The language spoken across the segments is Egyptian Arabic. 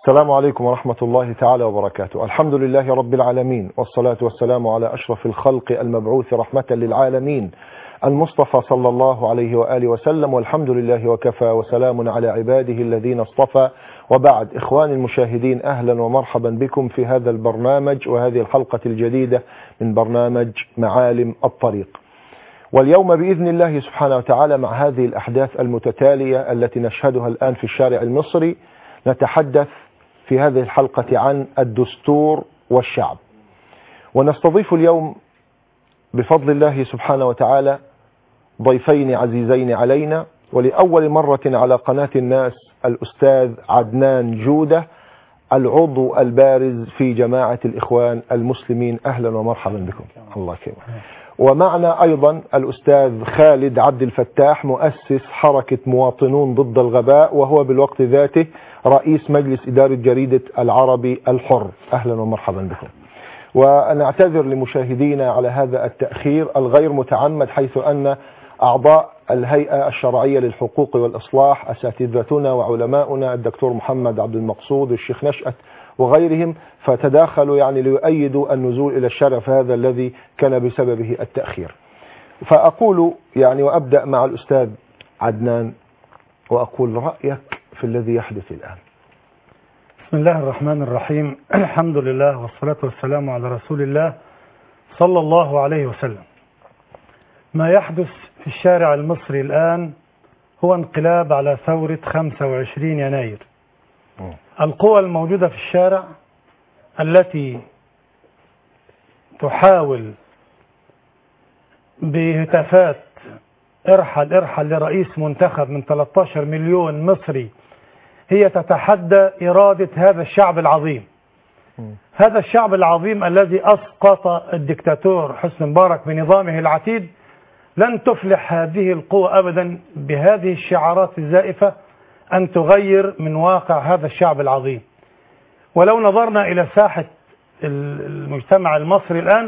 السلام عليكم ورحمة الله تعالى وبركاته الحمد لله رب العالمين والصلاة والسلام على أشرف الخلق المبعوث رحمة للعالمين المصطفى صلى الله عليه وآله وسلم والحمد لله وكفى وسلام على عباده الذين اصطفى وبعد إخواني المشاهدين أهلا ومرحبا بكم في هذا البرنامج وهذه الحلقة الجديدة من برنامج معالم الطريق واليوم بإذن الله سبحانه وتعالى مع هذه الأحداث المتتالية التي نشهدها الآن في الشارع المصري نتحدث في هذه الحلقة عن الدستور والشعب ونستضيف اليوم بفضل الله سبحانه وتعالى ضيفين عزيزين علينا ولأول مرة على قناة الناس الأستاذ عدنان جودة العضو البارز في جماعة الإخوان المسلمين أهلا ومرحبا بكم الله يكرمك ومعنا أيضا الأستاذ خالد عبد الفتاح مؤسس حركة مواطنون ضد الغباء وهو بالوقت ذاته رئيس مجلس إدارة جريدة العربي الحر أهلا ومرحبا بكم ونعتذر لمشاهدينا على هذا التأخير الغير متعمد حيث أن أعضاء الهيئة الشرعية للحقوق والإصلاح أساتذتنا وعلماؤنا الدكتور محمد عبد المقصود الشيخ نشأت وغيرهم فتداخلوا يعني ليؤيدوا النزول إلى الشارع فهذا الذي كان بسببه التأخير فأقول يعني وأبدأ مع الأستاذ عدنان وأقول رأيك في الذي يحدث الآن بسم الله الرحمن الرحيم الحمد لله والصلاة والسلام على رسول الله صلى الله عليه وسلم ما يحدث في الشارع المصري الآن هو انقلاب على ثورة 25 يناير القوى الموجودة في الشارع التي تحاول بهتافات ارحل ارحل لرئيس منتخب من 13 مليون مصري هي تتحدى إرادة هذا الشعب العظيم هذا الشعب العظيم الذي أسقط الدكتاتور حسن مبارك بنظامه العتيد لن تفلح هذه القوة أبدا بهذه الشعارات الزائفة أن تغير من واقع هذا الشعب العظيم ولو نظرنا إلى ساحة المجتمع المصري الآن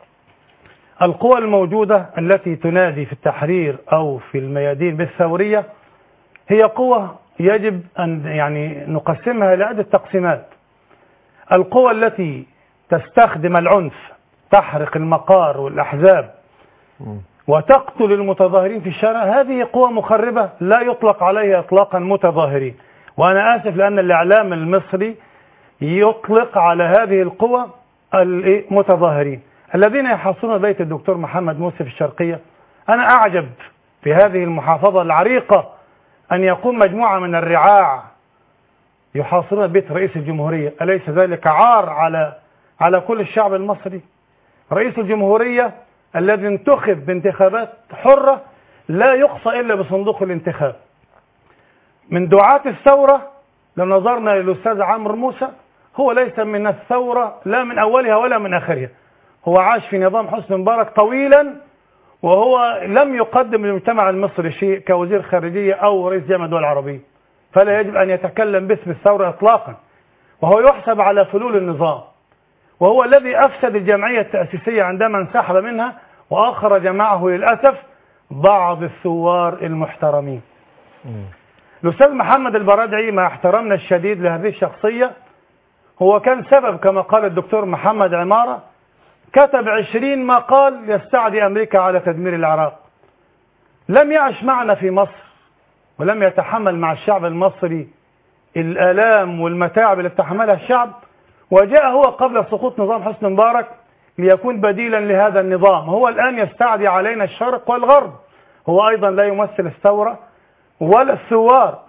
القوى الموجودة التي تنادي في التحرير أو في الميادين بالثورية هي قوة يجب أن يعني نقسمها لعدة تقسيمات القوى التي تستخدم العنف تحرق المقار والأحزاب وتقتل المتظاهرين في الشارع هذه قوى مخربة لا يطلق عليها إطلاقا متظاهرين وأنا آسف لأن الإعلام المصري يطلق على هذه القوى المتظاهرين الذين يحاصرون بيت الدكتور محمد موسى في الشرقية أنا أعجب في هذه المحافظة العريقة أن يقوم مجموعة من الرعاع يحاصرون بيت رئيس الجمهورية أليس ذلك عار على على كل الشعب المصري رئيس الجمهورية الذي انتخب بانتخابات حرة لا يقصى إلا بصندوق الانتخاب من دعاة الثورة لو نظرنا للأستاذ عمرو موسى هو ليس من الثورة لا من أولها ولا من آخرها هو عاش في نظام حسني مبارك طويلا وهو لم يقدم للمجتمع المصري شيء كوزير خارجية أو رئيس جامعة الدول العربية فلا يجب أن يتكلم باسم الثورة إطلاقا وهو يحسب على فلول النظام وهو الذي أفسد الجمعية التأسيسية عندما انسحب منها وأخرج معه للأسف بعض الثوار المحترمين الأستاذ محمد البرادعي مع احترامنا الشديد لهذه الشخصية هو كان سبب كما قال الدكتور محمد عمارة كتب عشرين مقال يستعدي أمريكا على تدمير العراق لم يعش معنا في مصر ولم يتحمل مع الشعب المصري الآلام والمتاعب اللي تحملها الشعب وجاء هو قبل سقوط نظام حسني مبارك ليكون بديلا لهذا النظام هو الآن يستعدي علينا الشرق والغرب هو أيضا لا يمثل الثورة ولا الثوار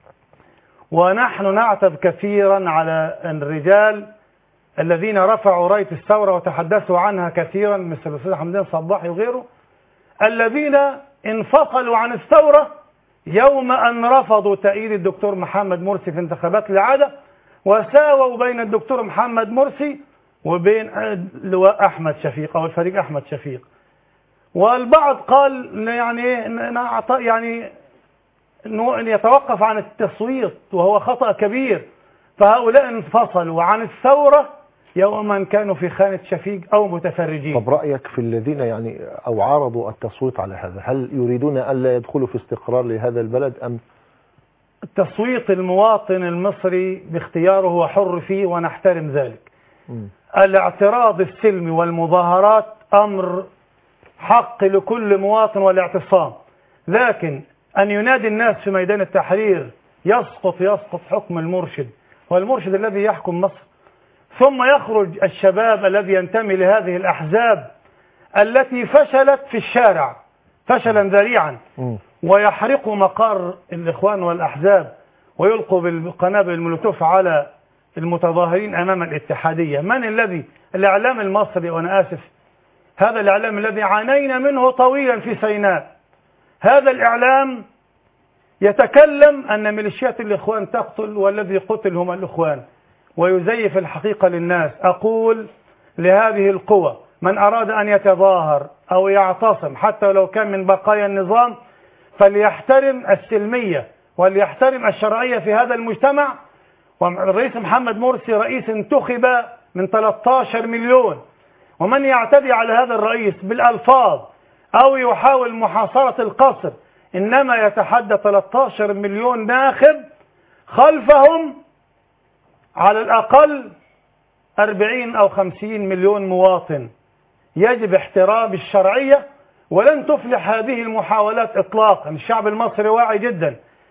ونحن نعتب كثيرا على الرجال الذين رفعوا راية الثورة وتحدثوا عنها كثيرا مثل الأستاذ حمدان صباحي وغيره الذين انفصلوا عن الثورة يوم أن رفضوا تأييد الدكتور محمد مرسي في انتخابات العادة وساووا بين الدكتور محمد مرسي وبين لواء أحمد شفيق أو الفريق أحمد شفيق والبعض قال يعني يعني أن يتوقف عن التصويت وهو خطأ كبير فهؤلاء انفصلوا عن الثورة يوما كانوا في خانة شفيق أو متفرجين طب رأيك في الذين يعني أو عارضوا التصويت على هذا هل يريدون ألا يدخلوا في استقرار لهذا البلد أم تصويت المواطن المصري باختياره هو حر فيه ونحترم ذلك مم. الاعتراض السلمي والمظاهرات أمر حق لكل مواطن والاعتصام لكن أن ينادي الناس في ميدان التحرير يسقط يسقط حكم المرشد هو المرشد الذي يحكم مصر ثم يخرج الشباب الذي ينتمي لهذه الأحزاب التي فشلت في الشارع فشلا ذريعا مم. ويحرقوا مقر الإخوان والأحزاب ويلقوا بالقنابل المولوتوف على المتظاهرين أمام الاتحادية من الذي الإعلام المصري وأنا آسف هذا الإعلام الذي عانينا منه طويلا في سيناء هذا الإعلام يتكلم أن ميليشيات الإخوان تقتل والذي قتل هم الإخوان ويزيف الحقيقة للناس أقول لهذه القوى من أراد أن يتظاهر أو يعتصم حتى لو كان من بقايا النظام فليحترم السلمية وليحترم الشرعية في هذا المجتمع والرئيس محمد مرسي رئيس انتخب من 13 مليون ومن يعتدي على هذا الرئيس بالألفاظ أو يحاول محاصرة القصر إنما يتحدى 13 مليون ناخب خلفهم على الأقل 40 أو 50 مليون مواطن يجب احترام الشرعية ولن تفلح هذه المحاولات إطلاقا الشعب المصري واعي جدا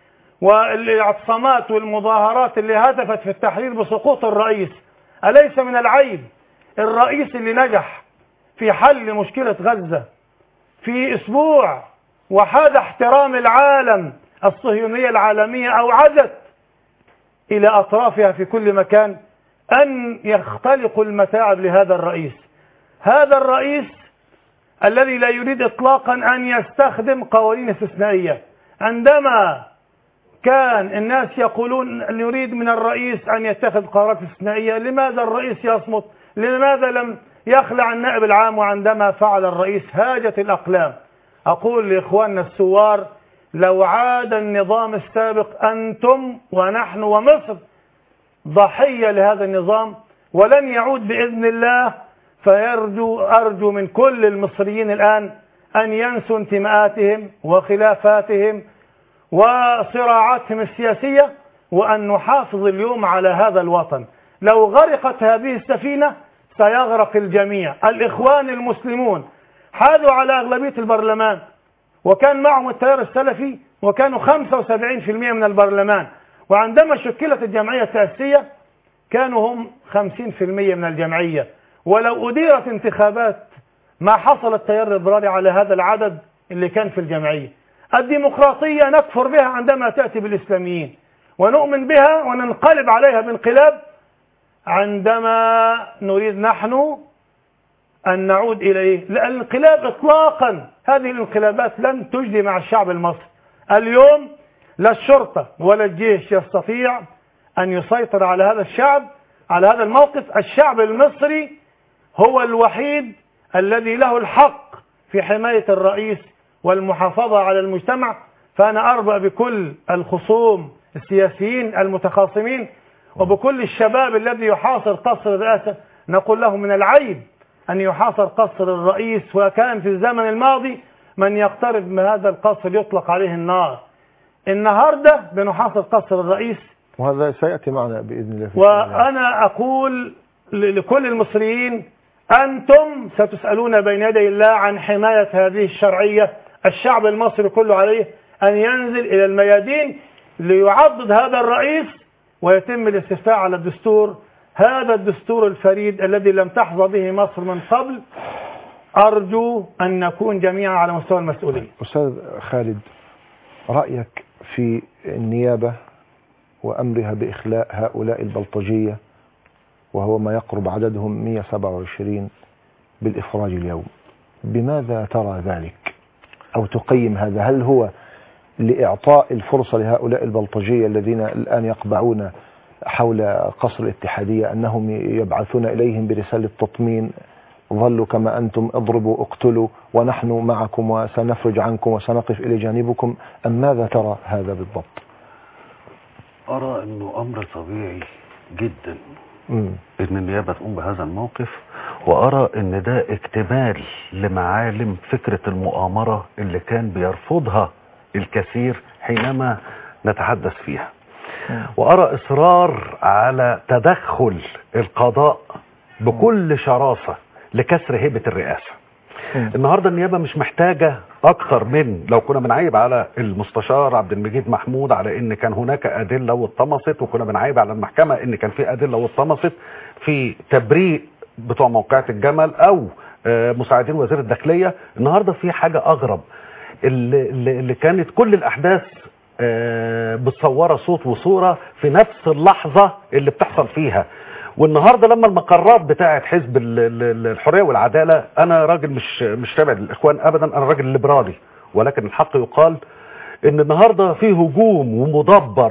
والاعتصامات والمظاهرات اللي هدفت في التحرير بسقوط الرئيس أليس من العيب الرئيس اللي نجح في حل مشكلة غزة في أسبوع وحاد احترام العالم الصهيونية العالمية أوعدت إلى أطرافها في كل مكان أن يختلقوا المتاعب لهذا الرئيس هذا الرئيس الذي لا يريد إطلاقا أن يستخدم قوانين استثنائية عندما كان الناس يقولون أن يريد من الرئيس أن يتخذ قرارات استثنائية لماذا الرئيس يصمت لماذا لم يخلع النائب العام وعندما فعل الرئيس هاجت الأقلام أقول لإخواننا الثوار لو عاد النظام السابق أنتم ونحن ومصر ضحية لهذا النظام ولن يعود بإذن الله فيرجو أرجو من كل المصريين الآن أن ينسوا انتماءاتهم وخلافاتهم وصراعاتهم السياسية وأن نحافظ اليوم على هذا الوطن لو غرقت هذه السفينة سيغرق الجميع الإخوان المسلمون حالوا على أغلبية البرلمان وكان معهم التيار السلفي وكانوا 75% من البرلمان وعندما شكلت الجمعية التأسيسية كانوا هم 50% من الجمعية ولو أديرت انتخابات ما حصل التيار الإضراري على هذا العدد اللي كان في الجمعية الديمقراطية نكفر بها عندما تأتي بالإسلاميين ونؤمن بها وننقلب عليها بانقلاب عندما نريد نحن أن نعود إلى إيه؟ لأن الانقلاب إطلاقا هذه الانقلابات لن تجدي مع الشعب المصري اليوم لا الشرطة ولا الجيش يستطيع أن يسيطر على هذا الشعب على هذا الموقف الشعب المصري هو الوحيد الذي له الحق في حماية الرئيس والمحافظة على المجتمع فأنا أربأ بكل الخصوم السياسيين المتخاصمين وبكل الشباب الذي يحاصر قصر الرئاسة نقول له من العيب أن يحاصر قصر الرئيس وكان في الزمن الماضي من يقترب من هذا القصر يطلق عليه النار النهاردة بنحاصر قصر الرئيس وهذا سيأتي معنا بإذن الله في الشهر. وأنا أقول ل- لكل المصريين أنتم ستسألون بين يدي الله عن حماية هذه الشرعية الشعب المصري كله عليه أن ينزل إلى الميادين ليعضد هذا الرئيس ويتم الاستفتاء على الدستور هذا الدستور الفريد الذي لم تحظى به مصر من قبل أرجو أن نكون جميعا على مستوى المسؤولية أستاذ خالد رأيك في النيابة وأمرها بإخلاء هؤلاء البلطجية وهو ما يقرب عددهم 127 بالإفراج اليوم بماذا ترى ذلك أو تقيم هذا هل هو لإعطاء الفرصة لهؤلاء البلطجية الذين الآن يقبعون حول قصر الاتحادية أنهم يبعثون إليهم برسالة تطمين ظلوا كما أنتم اضربوا اقتلوا ونحن معكم وسنفرج عنكم وسنقف إلى جانبكم أم ماذا ترى هذا بالضبط أرى أنه أمر طبيعي جدا مم. أن النيابة تقوم بهذا الموقف وأرى أن ده اكتمال لمعالم فكرة المؤامرة اللي كان بيرفضها الكثير حينما نتحدث فيها وأرى إصرار على تدخل القضاء بكل شراسة لكسر هيبة الرئاسة النهارده النيابه مش محتاجه اكتر من لو كنا بنعيب على المستشار عبد المجيد محمود على ان كان هناك ادله واتطمست وكنا بنعيب على المحكمه ان كان في ادله واتطمست في تبريء بتوع موقعة الجمل او آه، مساعدين وزير الداخليه النهارده في حاجه اغرب اللي, اللي اللي كانت كل الاحداث آه، متصوره صوت وصوره في نفس اللحظه اللي بتحصل فيها والنهارده لما المقرات بتاعه حزب ال- ال- الحريه والعداله انا راجل مش مش تابع للاخوان ابدا انا راجل ليبرالي ولكن الحق يقال ان النهارده في هجوم ومدبر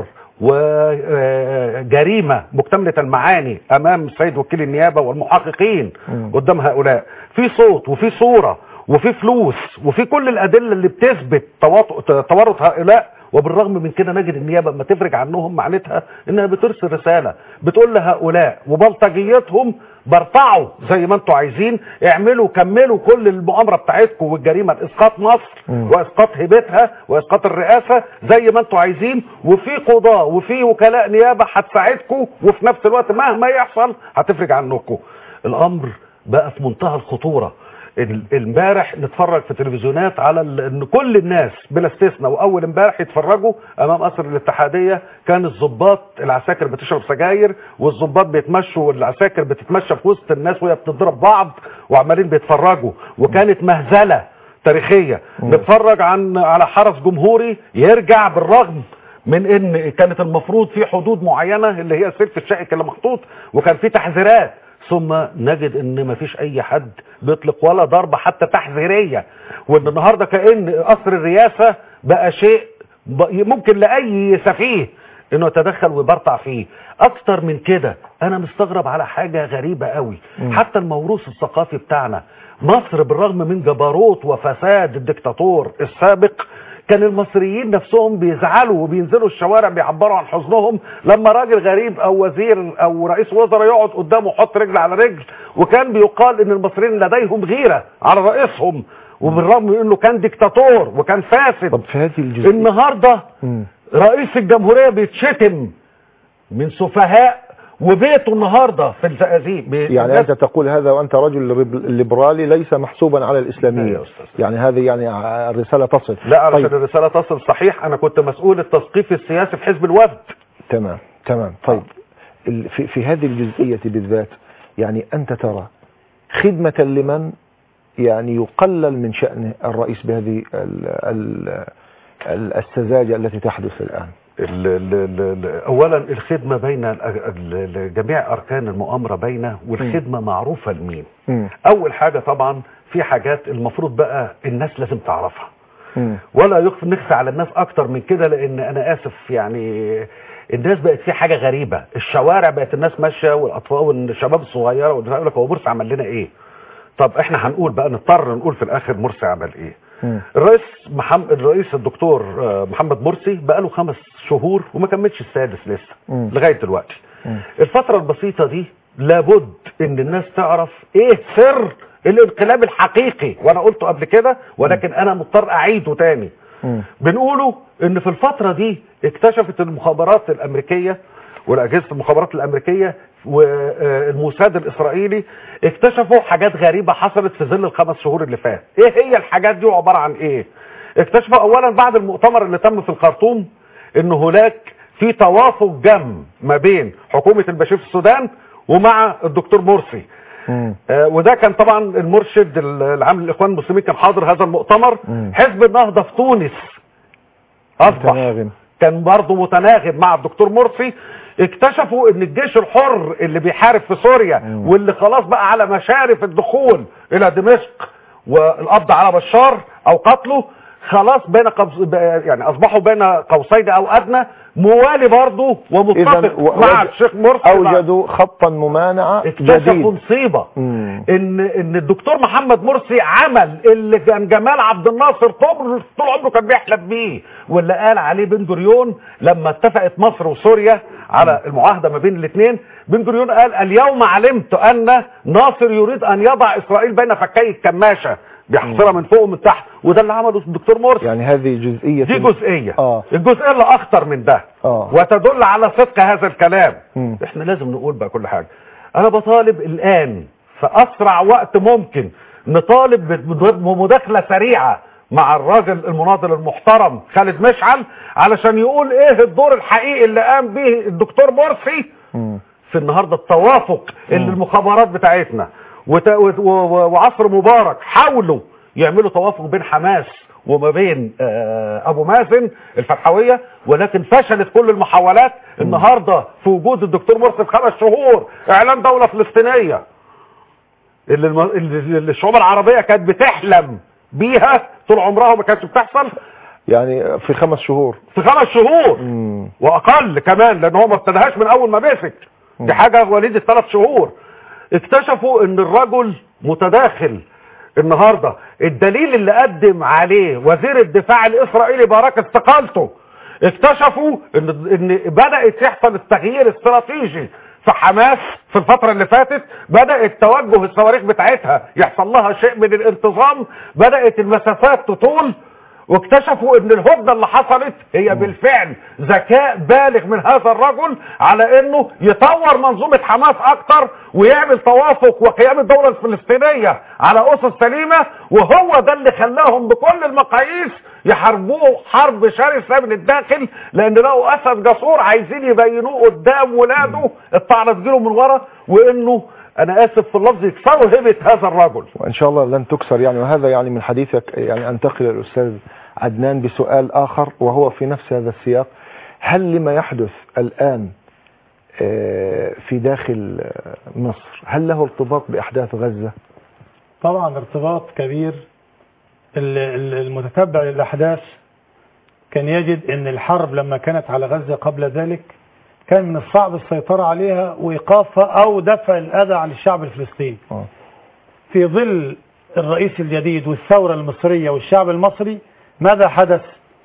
وجريمه مكتمله المعاني امام السيد وكيل النيابه والمحققين قدام هؤلاء في صوت وفي صوره وفي فلوس وفي كل الادله اللي بتثبت تواطؤ- تورط هؤلاء وبالرغم من كده نجد النيابه لما تفرج عنهم معناتها انها بترسل رساله بتقول لهؤلاء وبلطجيتهم برفعوا زي ما انتم عايزين اعملوا كملوا كل المؤامره بتاعتكم والجريمه لاسقاط مصر واسقاط هيبتها واسقاط الرئاسه زي ما انتم عايزين وفي قضاه وفي وكلاء نيابه هتساعدكم وفي نفس الوقت مهما يحصل هتفرج عنكم الامر بقى في منتهى الخطوره ال- امبارح نتفرج في تلفزيونات على ال- ان كل الناس بلا استثناء واول امبارح يتفرجوا امام قصر الاتحاديه كان الضباط العساكر بتشرب سجاير والضباط بيتمشوا والعساكر بتتمشى في وسط الناس وهي بتضرب بعض وعمالين بيتفرجوا وكانت مهزله تاريخيه نتفرج عن على حرس جمهوري يرجع بالرغم من ان كانت المفروض في حدود معينه اللي هي السلك الشائك اللي محطوط وكان في تحذيرات ثم نجد ان مفيش اي حد بيطلق ولا ضربه حتى تحذيريه وان النهارده كان قصر الرئاسه بقى شيء ب- ممكن لاي سفيه انه يتدخل ويبرطع فيه اكتر من كده انا مستغرب على حاجه غريبه قوي حتى الموروث الثقافي بتاعنا مصر بالرغم من جبروت وفساد الدكتاتور السابق كان المصريين نفسهم بيزعلوا وبينزلوا الشوارع بيعبروا عن حزنهم لما راجل غريب او وزير او رئيس وزراء يقعد قدامه يحط رجل على رجل وكان بيقال ان المصريين لديهم غيره على رئيسهم وبالرغم من انه كان ديكتاتور وكان فاسد طب في هذه الجزئية النهارده مم. رئيس الجمهوريه بيتشتم من سفهاء وبيته النهارده في الزقازيق بي- يعني الناس- أنت تقول هذا وأنت رجل رب- ليبرالي ليس محسوبا على لا الإسلامية يا أستاذ. يعني هذه يعني ع- الرسالة تصل لا علشان طيب الرساله تصل صحيح انا كنت مسؤول التثقيف السياسي في حزب الوفد تمام تمام طيب ال- في, في هذه الجزئية بالذات يعني أنت ترى خدمة لمن يعني يقلل من شأن الرئيس بهذه ال ال ال السذاجة التي تحدث الآن ال ال ال ال اولا الخدمه بين ال- ال- ال- جميع اركان المؤامره بينه والخدمه معروفه لمين مم. اول حاجه طبعا في حاجات المفروض بقى الناس لازم تعرفها مم. ولا يخفى نخفى على الناس اكتر من كده لان انا اسف يعني الناس بقت في حاجه غريبه الشوارع بقت الناس ماشيه والاطفال والشباب الصغيره والبتاع يقول لك هو مرسي عمل لنا ايه طب احنا هنقول بقى نضطر نقول في الاخر مرسي عمل ايه مم. الرئيس محمد الرئيس الدكتور آه، محمد مرسي بقى له خمس شهور وما كملش السادس لسه مم. لغايه دلوقتي مم. الفتره البسيطه دي لابد ان الناس تعرف ايه سر الانقلاب الحقيقي وانا قلته قبل كده ولكن انا مضطر اعيده تاني مم. بنقوله ان في الفتره دي اكتشفت المخابرات الامريكيه والاجهزه المخابرات الامريكيه والموساد الاسرائيلي اكتشفوا حاجات غريبه حصلت في ظل الخمس شهور اللي فات ايه هي الحاجات دي وعباره عن ايه اكتشفوا اولا بعد المؤتمر اللي تم في الخرطوم ان هناك في توافق جم ما بين حكومه البشير في السودان ومع الدكتور مرسي مم. آه، وده كان طبعا المرشد العام للاخوان المسلمين كان حاضر هذا المؤتمر مم. حزب النهضه في تونس اصبح متناغم. كان برضه متناغم مع الدكتور مرسي اكتشفوا ان الجيش الحر اللي بيحارب في سوريا مم. واللي خلاص بقى على مشارف الدخول الى دمشق والقبض على بشار او قتله خلاص بين قوس يعني اصبحوا بين قوسين او ادنى موالي برضه ومتفق إذن و- مع وج- الشيخ مرسي أوجدوا خطا ممانعة اكتشفوا جديد مصيبه مم. ان ان الدكتور محمد مرسي عمل اللي كان جمال عبد الناصر طول طول عمره كان بيحلم بيه واللي قال عليه بن جوريون لما اتفقت مصر وسوريا على المعاهده ما بين الاثنين بن جوريون قال اليوم علمت ان ناصر يريد ان يضع اسرائيل بين فكي الكماشه بيحصرها من فوق ومن تحت وده اللي عمله الدكتور مرسي يعني هذه جزئية دي جزئيه آه. الجزئيه اللي اخطر من ده آه. وتدل على صدق هذا الكلام مم. احنا لازم نقول بقى كل حاجه انا بطالب الان في اسرع وقت ممكن نطالب بمداخله سريعه مع الراجل المناضل المحترم خالد مشعل علشان يقول ايه الدور الحقيقي اللي قام به الدكتور مرسي مم. في النهارده التوافق اللي المخابرات بتاعتنا وت- و- و- وعصر مبارك حاولوا يعملوا توافق بين حماس وما بين آه، ابو مازن الفتحويه ولكن فشلت كل المحاولات النهارده في وجود الدكتور مرسي في خمس شهور اعلان دوله فلسطينيه اللي, الم... اللي الشعوب العربيه كانت بتحلم بيها طول عمرها وما كانتش بتحصل يعني في خمس شهور في خمس شهور مم. واقل كمان لان هو ما ابتداهاش من اول ما مسك دي حاجه وليده ثلاث شهور اكتشفوا ان الرجل متداخل النهارده الدليل اللي قدم عليه وزير الدفاع الاسرائيلي باراك استقالته اكتشفوا ان ان بدات يحصل التغيير الاستراتيجي في حماس في الفترة اللي فاتت بدأت توجه الصواريخ بتاعتها يحصل لها شيء من الانتظام بدأت المسافات تطول واكتشفوا ان الهدنه اللي حصلت هي بالفعل ذكاء بالغ من هذا الرجل على انه يطور منظومه حماس اكتر ويعمل توافق وقيام الدوله الفلسطينيه على اسس سليمه وهو ده اللي خلاهم بكل المقاييس يحاربوه حرب شرسه من الداخل لان لقوا اسد جسور عايزين يبينوه قدام ولاده الطعنه تجيله من ورا وانه انا اسف في اللفظ يكسروا هيبه هذا الرجل وإن شاء الله لن تكسر يعني وهذا يعني من حديثك يعني أنتقل للأستاذ عدنان بسؤال آخر وهو في نفس هذا السياق هل لما يحدث الآن آه، في داخل آه، مصر هل له ارتباط بأحداث غزة طبعا ارتباط كبير ال- ال- المتتبع للأحداث كان يجد أن الحرب لما كانت على غزة قبل ذلك كان من الصعب السيطرة عليها وإيقافها أو دفع الأذى عن الشعب الفلسطيني آه. في ظل الرئيس الجديد والثورة المصرية والشعب المصري ماذا حدث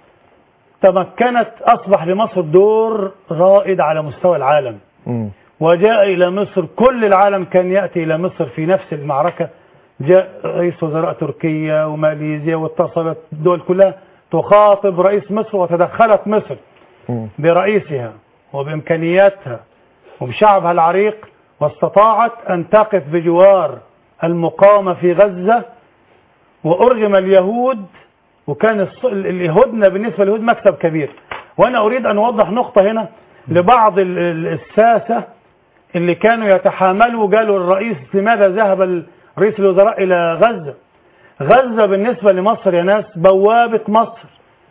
تمكنت أصبح لمصر دور رائد على مستوى العالم مم. وجاء إلى مصر كل العالم كان يأتي إلى مصر في نفس المعركة جاء رئيس وزراء تركيا وماليزيا واتصلت الدول كلها تخاطب رئيس مصر وتدخلت مصر مم. برئيسها وبإمكانياتها وبشعبها العريق واستطاعت أن تقف بجوار المقاومة في غزة وأرغم اليهود وكان الص- ال- الهدنة بالنسبة لليهود مكسب كبير وأنا أريد أن أوضح نقطة هنا لبعض ال- ال- الساسة اللي كانوا يتحاملوا قالوا الرئيس لماذا ذهب ال- رئيس الوزراء إلى غزة غزة بالنسبة لمصر يا ناس بوابة مصر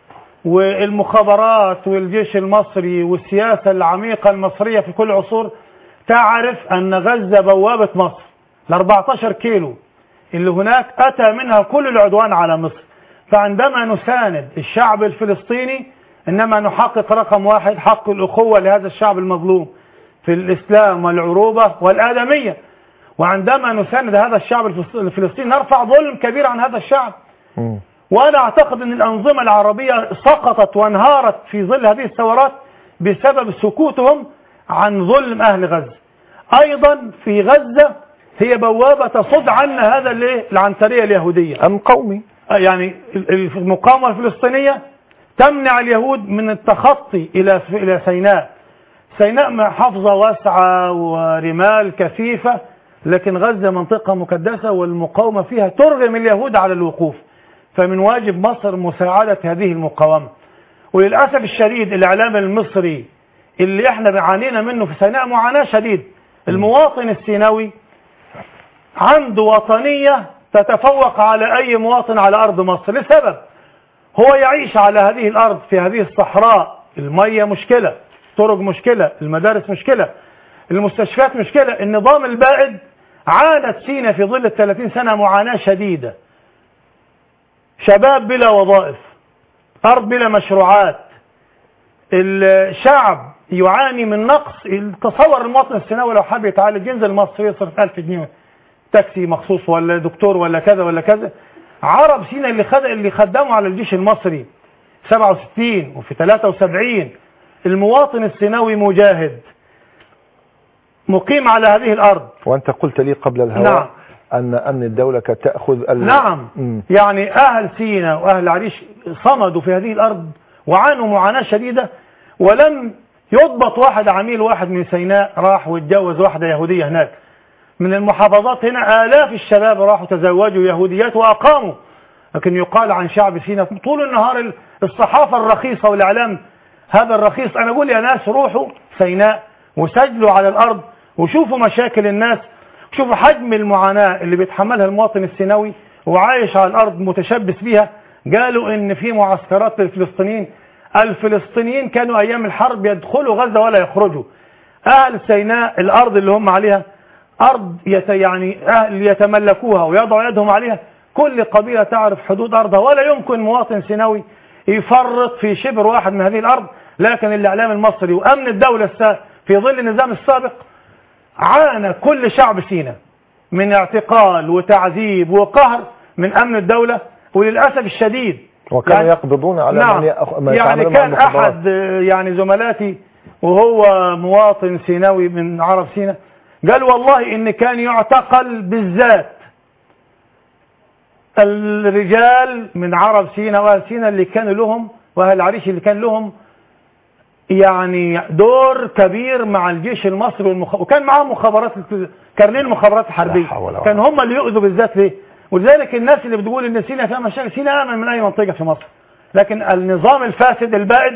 والمخابرات والجيش المصري والسياسة العميقة المصرية في كل عصور تعرف أن غزة بوابة مصر ال 14 كيلو اللي هناك أتى منها كل العدوان على مصر فعندما نساند الشعب الفلسطيني إنما نحقق رقم واحد حق الأخوة لهذا الشعب المظلوم في الإسلام والعروبة والآدمية وعندما نساند هذا الشعب الفلس- الفلسطيني نرفع ظلم كبير عن هذا الشعب مم. وأنا أعتقد أن الأنظمة العربية سقطت وانهارت في ظل هذه الثورات بسبب سكوتهم عن ظلم أهل غزة أيضا في غزة هي بوابة تصد عنا هذا الايه العنترية اليهودية أم قومي يعني ال- ال- المقاومة الفلسطينية تمنع اليهود من التخطي إلى إلى سيناء سيناء محافظة واسعة ورمال كثيفة لكن غزة منطقة مكدسة والمقاومة فيها ترغم اليهود على الوقوف فمن واجب مصر مساعدة هذه المقاومة وللأسف الشديد الإعلام المصري اللي احنا بيعانينا منه في سيناء معاناة شديد المواطن السيناوي عنده وطنية تتفوق على أي مواطن على أرض مصر لسبب هو يعيش على هذه الأرض في هذه الصحراء المية مشكلة طرق مشكلة المدارس مشكلة المستشفيات مشكلة النظام البائد عانت سينا في ظل الثلاثين سنة معاناة شديدة شباب بلا وظائف أرض بلا مشروعات الشعب يعاني من نقص تصور المواطن السيناوي لو حاب يتعالج ينزل مصر يصرف 1000 جنيه تاكسي مخصوص ولا دكتور ولا كذا ولا كذا عرب سينا اللي خد اللي خدموا على الجيش المصري 67 وفي 73 المواطن السيناوي مجاهد مقيم على هذه الأرض وأنت قلت لي قبل الهواء نعم. أن أمن الدولة كانت تأخذ ال... نعم مم. يعني أهل سينا وأهل العريش صمدوا في هذه الأرض وعانوا معاناة شديدة ولم يضبط واحد عميل واحد من سيناء راح واتجوز واحدة يهودية هناك من المحافظات هنا آلاف الشباب راحوا تزوجوا يهوديات وأقاموا لكن يقال عن شعب سينا طول النهار الصحافة الرخيصة والإعلام هذا الرخيص أنا أقول يا ناس روحوا سيناء وسجلوا على الأرض وشوفوا مشاكل الناس شوفوا حجم المعاناة اللي بيتحملها المواطن السيناوي وعايش على الأرض متشبث بيها قالوا إن في معسكرات للفلسطينيين الفلسطينيين كانوا أيام الحرب يدخلوا غزة ولا يخرجوا أهل سيناء الأرض اللي هم عليها أرض يت يعني أهل يتملكوها ويضعوا يدهم عليها كل قبيلة تعرف حدود أرضها ولا يمكن مواطن سيناوي يفرط في شبر واحد من هذه الأرض لكن الإعلام المصري وأمن الدولة السا- في ظل النظام السابق عانى كل شعب سينا من اعتقال وتعذيب وقهر من أمن الدولة وللأسف الشديد وكانوا يعني- يقبضون على نعم من يأخ... من يعني يتعاملون مع كان المخدرات. أحد آه، يعني زملاتي وهو مواطن سيناوي من عرب سينا قال والله إن كان يعتقل بالذات الرجال من عرب سينا وأهل سينا اللي كانوا لهم وأهل العريش اللي كان لهم يعني دور كبير مع الجيش المصري والمخ... وكان معاهم مخابرات كارنين المخابرات الحربيه حول ولا كان هم اللي يؤذوا بالذات ليه ولذلك الناس اللي بتقول ان سينا فيها مشاكل سينا امن من اي منطقه في مصر لكن النظام الفاسد البائد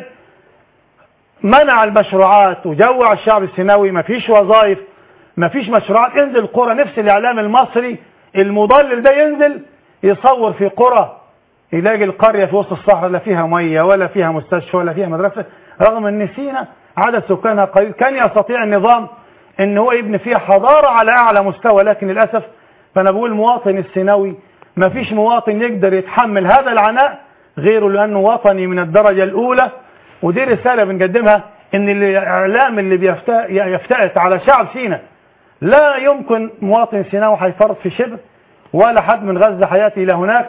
منع المشروعات وجوع الشعب السيناوي ما فيش وظائف ما فيش مشروعات انزل قرى نفس الاعلام المصري المضلل ده ينزل يصور في قرى يلاقي القرية في وسط الصحراء لا فيها مية ولا فيها مستشفى ولا فيها مدرسة رغم ان سينا عدد سكانها قليل كان يستطيع النظام ان هو يبني فيها حضارة على اعلى مستوى لكن للأسف فانا بقول المواطن السيناوي ما فيش مواطن يقدر يتحمل هذا العناء غيره لانه وطني من الدرجة الاولى ودي رسالة بنقدمها ان الاعلام اللي بيفت- يفتئت على شعب سينا لا يمكن مواطن سيناوي هيفرط في شبر ولا حد من غزة حياتي الى هناك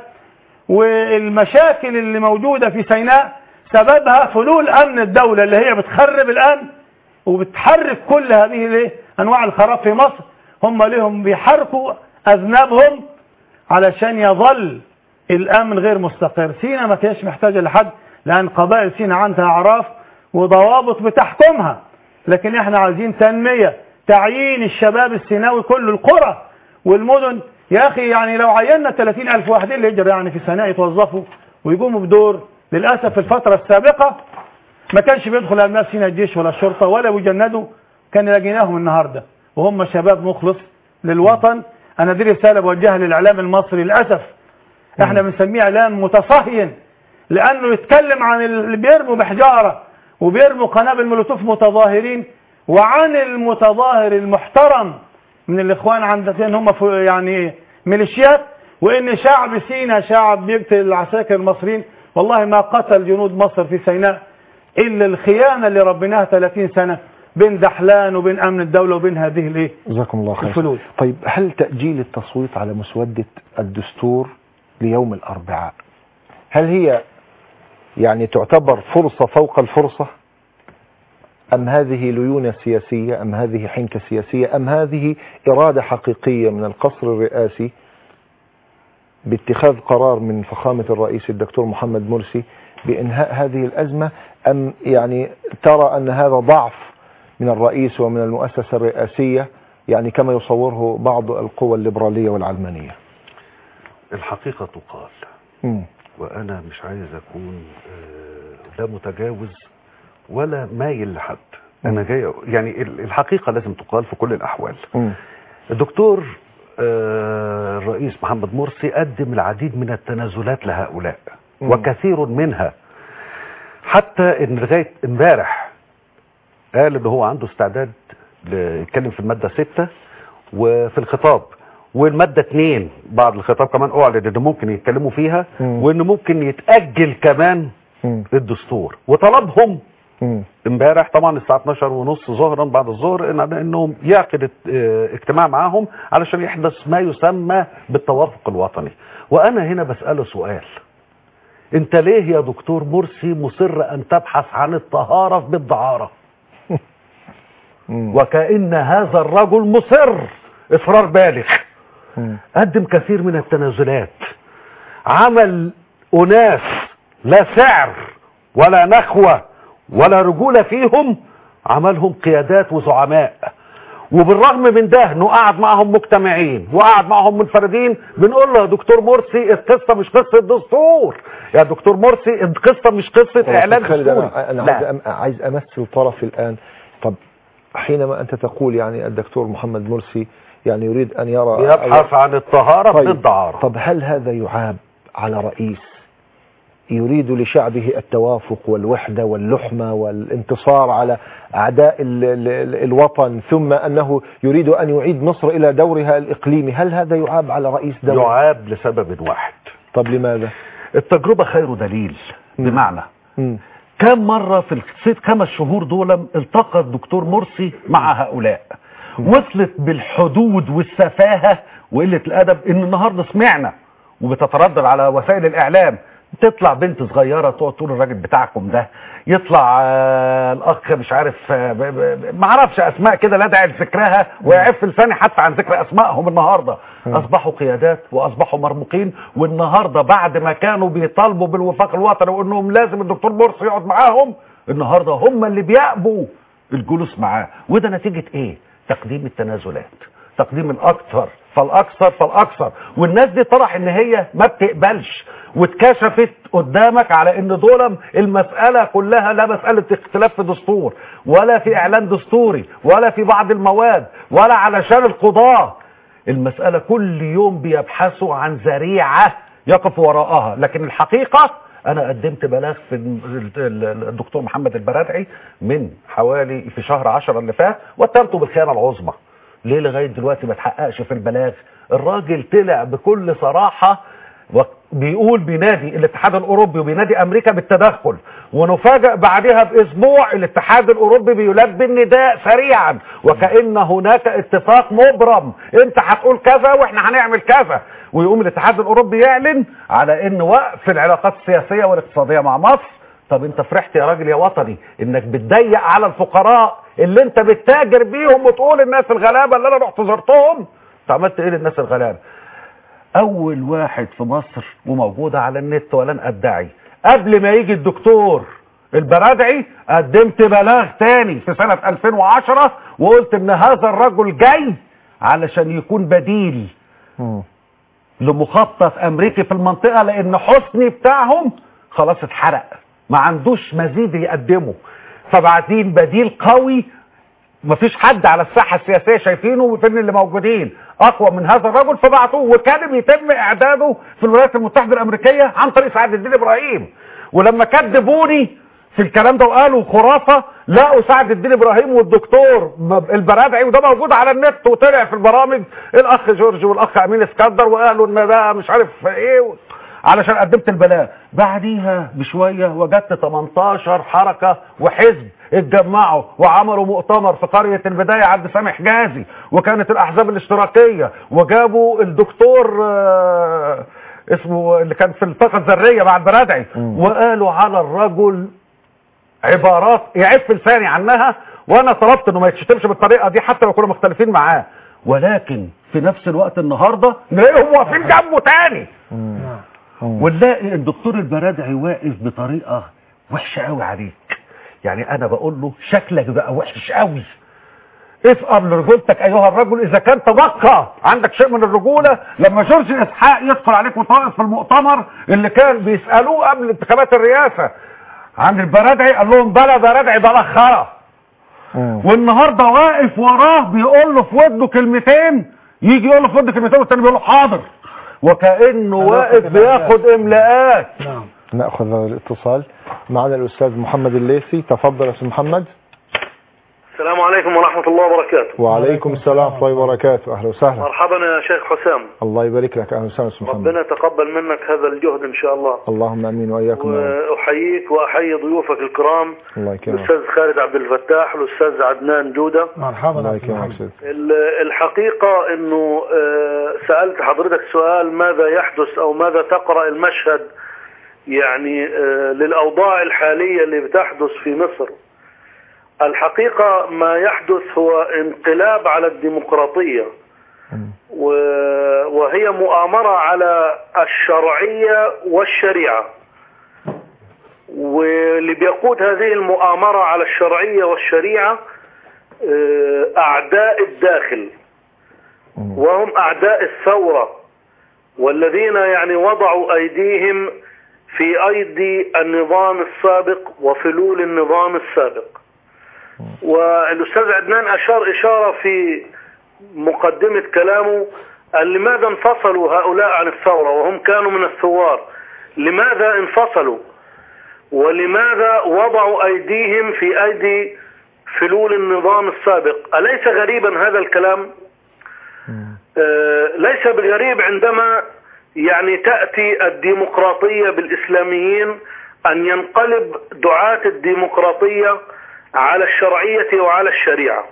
والمشاكل اللي موجودة في سيناء سببها فلول أمن الدولة اللي هي بتخرب الآن وبتحرك كل هذه الايه أنواع الخراب في مصر هم لهم بيحركوا أذنابهم علشان يظل الأمن غير مستقر سينا ما كانش محتاجة لحد لأن قبائل سينا عندها أعراف وضوابط بتحكمها لكن احنا عايزين تنمية تعيين الشباب السيناوي كل القرى والمدن يا أخي يعني لو عينا 30 ألف واحد اللي يجري يعني في سناء يتوظفوا ويقوموا بدور للأسف في الفترة السابقة ما كانش بيدخل أبناء سينا الجيش ولا الشرطة ولا بيجندوا كان لقيناهم النهاردة وهم شباب مخلص للوطن أنا دي رسالة بوجهها للإعلام المصري للأسف احنا بنسميه إعلام متصهين لأنه يتكلم عن اللي بيرموا بحجارة وبيرموا قنابل مولوتوف متظاهرين وعن المتظاهر المحترم من الإخوان عندنا هم في- يعني ميليشيات وإن شعب سينا شعب بيقتل العساكر المصريين والله ما قتل جنود مصر في سيناء إلا الخيانة اللي ربيناها 30 سنة بين دحلان وبين أمن الدولة وبين هذه الإيه جزاكم الله خير الفلوس. طيب هل تأجيل التصويت على مسودة الدستور ليوم الأربعاء هل هي يعني تعتبر فرصة فوق الفرصة أم هذه ليونة سياسية أم هذه حنكة سياسية أم هذه إرادة حقيقية من القصر الرئاسي باتخاذ قرار من فخامة الرئيس الدكتور محمد مرسي بإنهاء هذه الأزمة أم يعني ترى أن هذا ضعف من الرئيس ومن المؤسسة الرئاسية يعني كما يصوره بعض القوى الليبرالية والعلمانية الحقيقة تقال مم. وأنا مش عايز أكون آه، لا متجاوز ولا مايل لحد أنا جاي يعني ال- الحقيقة لازم تقال في كل الأحوال مم. الدكتور آه، الرئيس محمد مرسي قدم العديد من التنازلات لهؤلاء مم. وكثير منها حتى ان لغايه امبارح قال ان هو عنده استعداد ل- يتكلم في الماده 6 وفي الخطاب والماده 2 بعد الخطاب كمان اعلن ان ممكن يتكلموا فيها مم. وان ممكن يتاجل كمان مم. الدستور وطلبهم مم. امبارح طبعا الساعه 12 ونص ظهرا بعد الظهر إن انهم يعقد اه، اجتماع معاهم علشان يحدث ما يسمى بالتوافق الوطني وانا هنا بساله سؤال انت ليه يا دكتور مرسي مصر ان تبحث عن الطهاره بالدعاره مم. وكأن هذا الرجل مصر إصرار بالغ مم. قدم كثير من التنازلات عمل أناس لا سعر ولا نخوة ولا رجولة فيهم عملهم قيادات وزعماء وبالرغم من ده انه قعد معهم مجتمعين وقعد معهم منفردين بنقول له يا دكتور مرسي القصه مش قصه دستور يا دكتور مرسي القصه مش قصه اعلان خالد دستوري انا انا لا. عايز أم- عايز امثل طرف الان طب حينما انت تقول يعني الدكتور محمد مرسي يعني يريد ان يرى يبحث عن الطهاره طيب. بالدعاره طب هل هذا يعاب على رئيس يريد لشعبه التوافق والوحدة واللحمة والانتصار على أعداء ال ال ال الوطن ثم أنه يريد أن يعيد مصر إلى دورها الإقليمي هل هذا يعاب على رئيس دولة يعاب لسبب واحد طب لماذا التجربه خير دليل مم. بمعنى مم. كم مرة في الست خمس شهور دول التقى الدكتور مرسي مع هؤلاء وصلت بالحدود والسفاهة وقلة الأدب إن النهاردة سمعنا وبتتردد على وسائل الإعلام تطلع بنت صغيرة تقعد تقول الراجل بتاعكم ده يطلع آه، الأخ مش عارف آه، ب- ب- ما اعرفش أسماء كده لا داعي لذكرها ويعف لساني حتى عن ذكر أسمائهم النهاردة أصبحوا قيادات وأصبحوا مرموقين والنهاردة بعد ما كانوا بيطالبوا بالوفاق الوطني وإنهم لازم الدكتور مرسي يقعد معاهم النهاردة هم اللي بيأبوا الجلوس معاه وده نتيجة إيه؟ تقديم التنازلات تقديم الأكثر فالأكثر فالأكثر والناس دي طرح إن هي ما بتقبلش واتكشفت قدامك على إن دول المسألة كلها لا مسألة اختلاف في دستور ولا في إعلان دستوري ولا في بعض المواد ولا علشان القضاة المسألة كل يوم بيبحثوا عن ذريعة يقف وراءها لكن الحقيقة أنا قدمت بلاغ في ال- ال- الدكتور محمد البرادعي من حوالي في شهر عشرة اللي فات واتهمته بالخيانة العظمى ليه لغاية دلوقتي ما تحققش في البلاغ الراجل طلع بكل صراحة بيقول بينادي الاتحاد الاوروبي وبينادي امريكا بالتدخل ونفاجئ بعدها باسبوع الاتحاد الاوروبي بيلبي النداء سريعا وكان هناك اتفاق مبرم انت هتقول كذا واحنا هنعمل كذا ويقوم الاتحاد الاوروبي يعلن على ان وقف العلاقات السياسيه والاقتصاديه مع مصر طب انت فرحت يا راجل يا وطني انك بتضيق على الفقراء اللي انت بتتاجر بيهم وتقول الناس الغلابه اللي انا رحت زرتهم انت عملت ايه للناس الغلابه اول واحد في مصر وموجودة على النت ولن ادعي قبل ما يجي الدكتور البرادعي قدمت بلاغ تاني في سنة 2010 وقلت ان هذا الرجل جاي علشان يكون بديل مم. لمخطط امريكي في المنطقة لان حسني بتاعهم خلاص اتحرق ما عندوش مزيد يقدمه فبعدين بديل قوي مفيش حد على الساحه السياسيه شايفينه وفين اللي موجودين اقوى من هذا الرجل فبعتوه وكان بيتم اعداده في الولايات المتحده الامريكيه عن طريق سعد الدين ابراهيم ولما كذبوني في الكلام ده وقالوا خرافه لقوا سعد الدين ابراهيم والدكتور م- البرادعي وده موجود على النت وطلع في البرامج الاخ جورج والاخ امين اسكندر وقالوا ان ده مش عارف ايه و... علشان قدمت البلاغ بعديها بشوية وجدت 18 حركة وحزب اتجمعوا وعملوا مؤتمر في قرية البداية عند سامي حجازي وكانت الأحزاب الاشتراكية وجابوا الدكتور آه، اسمه اللي كان في الطاقة الذرية مع البرادعي وقالوا على الرجل عبارات يعف لساني عنها وانا طلبت انه ما يتشتمش بالطريقه دي حتى لو كنا مختلفين معاه ولكن في نفس الوقت النهارده نلاقيهم واقفين جنبه تاني مم. ونلاقي الدكتور البرادعي واقف بطريقه وحشه قوي عليك يعني انا بقول له شكلك بقى وحش قوي افقر لرجولتك ايها الرجل اذا كان تبقى عندك شيء من الرجوله لما جورج اسحاق يدخل عليك وطائف في المؤتمر اللي كان بيسالوه قبل انتخابات الرئاسه عن البرادعي قال لهم بلا برادعي بلا خرا مم. والنهارده واقف وراه بيقول له في ودنه كلمتين يجي يقول له في ودنه كلمتين والتاني بيقول له حاضر وكانه واقف بياخد املاءات نعم نأخذ الاتصال معنا الأستاذ محمد الليثي تفضل يا أستاذ محمد السلام عليكم ورحمة الله وبركاته وعليكم السلام ورحمة الله وبركاته أهلا وسهلا مرحبا يا شيخ حسام الله يبارك لك أهلا وسهلا أستاذ محمد ربنا يتقبل منك هذا الجهد إن شاء الله اللهم امين واياكم يا رب. وأحييك وأحيي ضيوفك الكرام الله يكرمك الأستاذ خالد عبد الفتاح والأستاذ عدنان جودة مرحبا الله يا أستاذ يكرمك محمد. أستاذ ال- الحقيقة أنه آه، سألت حضرتك سؤال ماذا يحدث أو ماذا تقرأ المشهد يعني آه، للأوضاع الحالية اللي بتحدث في مصر الحقيقة ما يحدث هو انقلاب على الديمقراطية مم. و- وهي مؤامرة على الشرعية والشريعة واللي بيقود هذه المؤامرة على الشرعية والشريعة آه، أعداء الداخل وهم أعداء الثورة والذين يعني وضعوا أيديهم في أيدي النظام السابق وفلول النظام السابق والأستاذ عدنان أشار إشارة في مقدمة كلامه قال لماذا انفصلوا هؤلاء عن الثورة وهم كانوا من الثوار لماذا انفصلوا ولماذا وضعوا أيديهم في أيدي فلول النظام السابق أليس غريبا هذا الكلام آه، ليس بغريب عندما يعني تأتي الديمقراطية بالإسلاميين أن ينقلب دعاة الديمقراطية على الشرعية وعلى الشريعة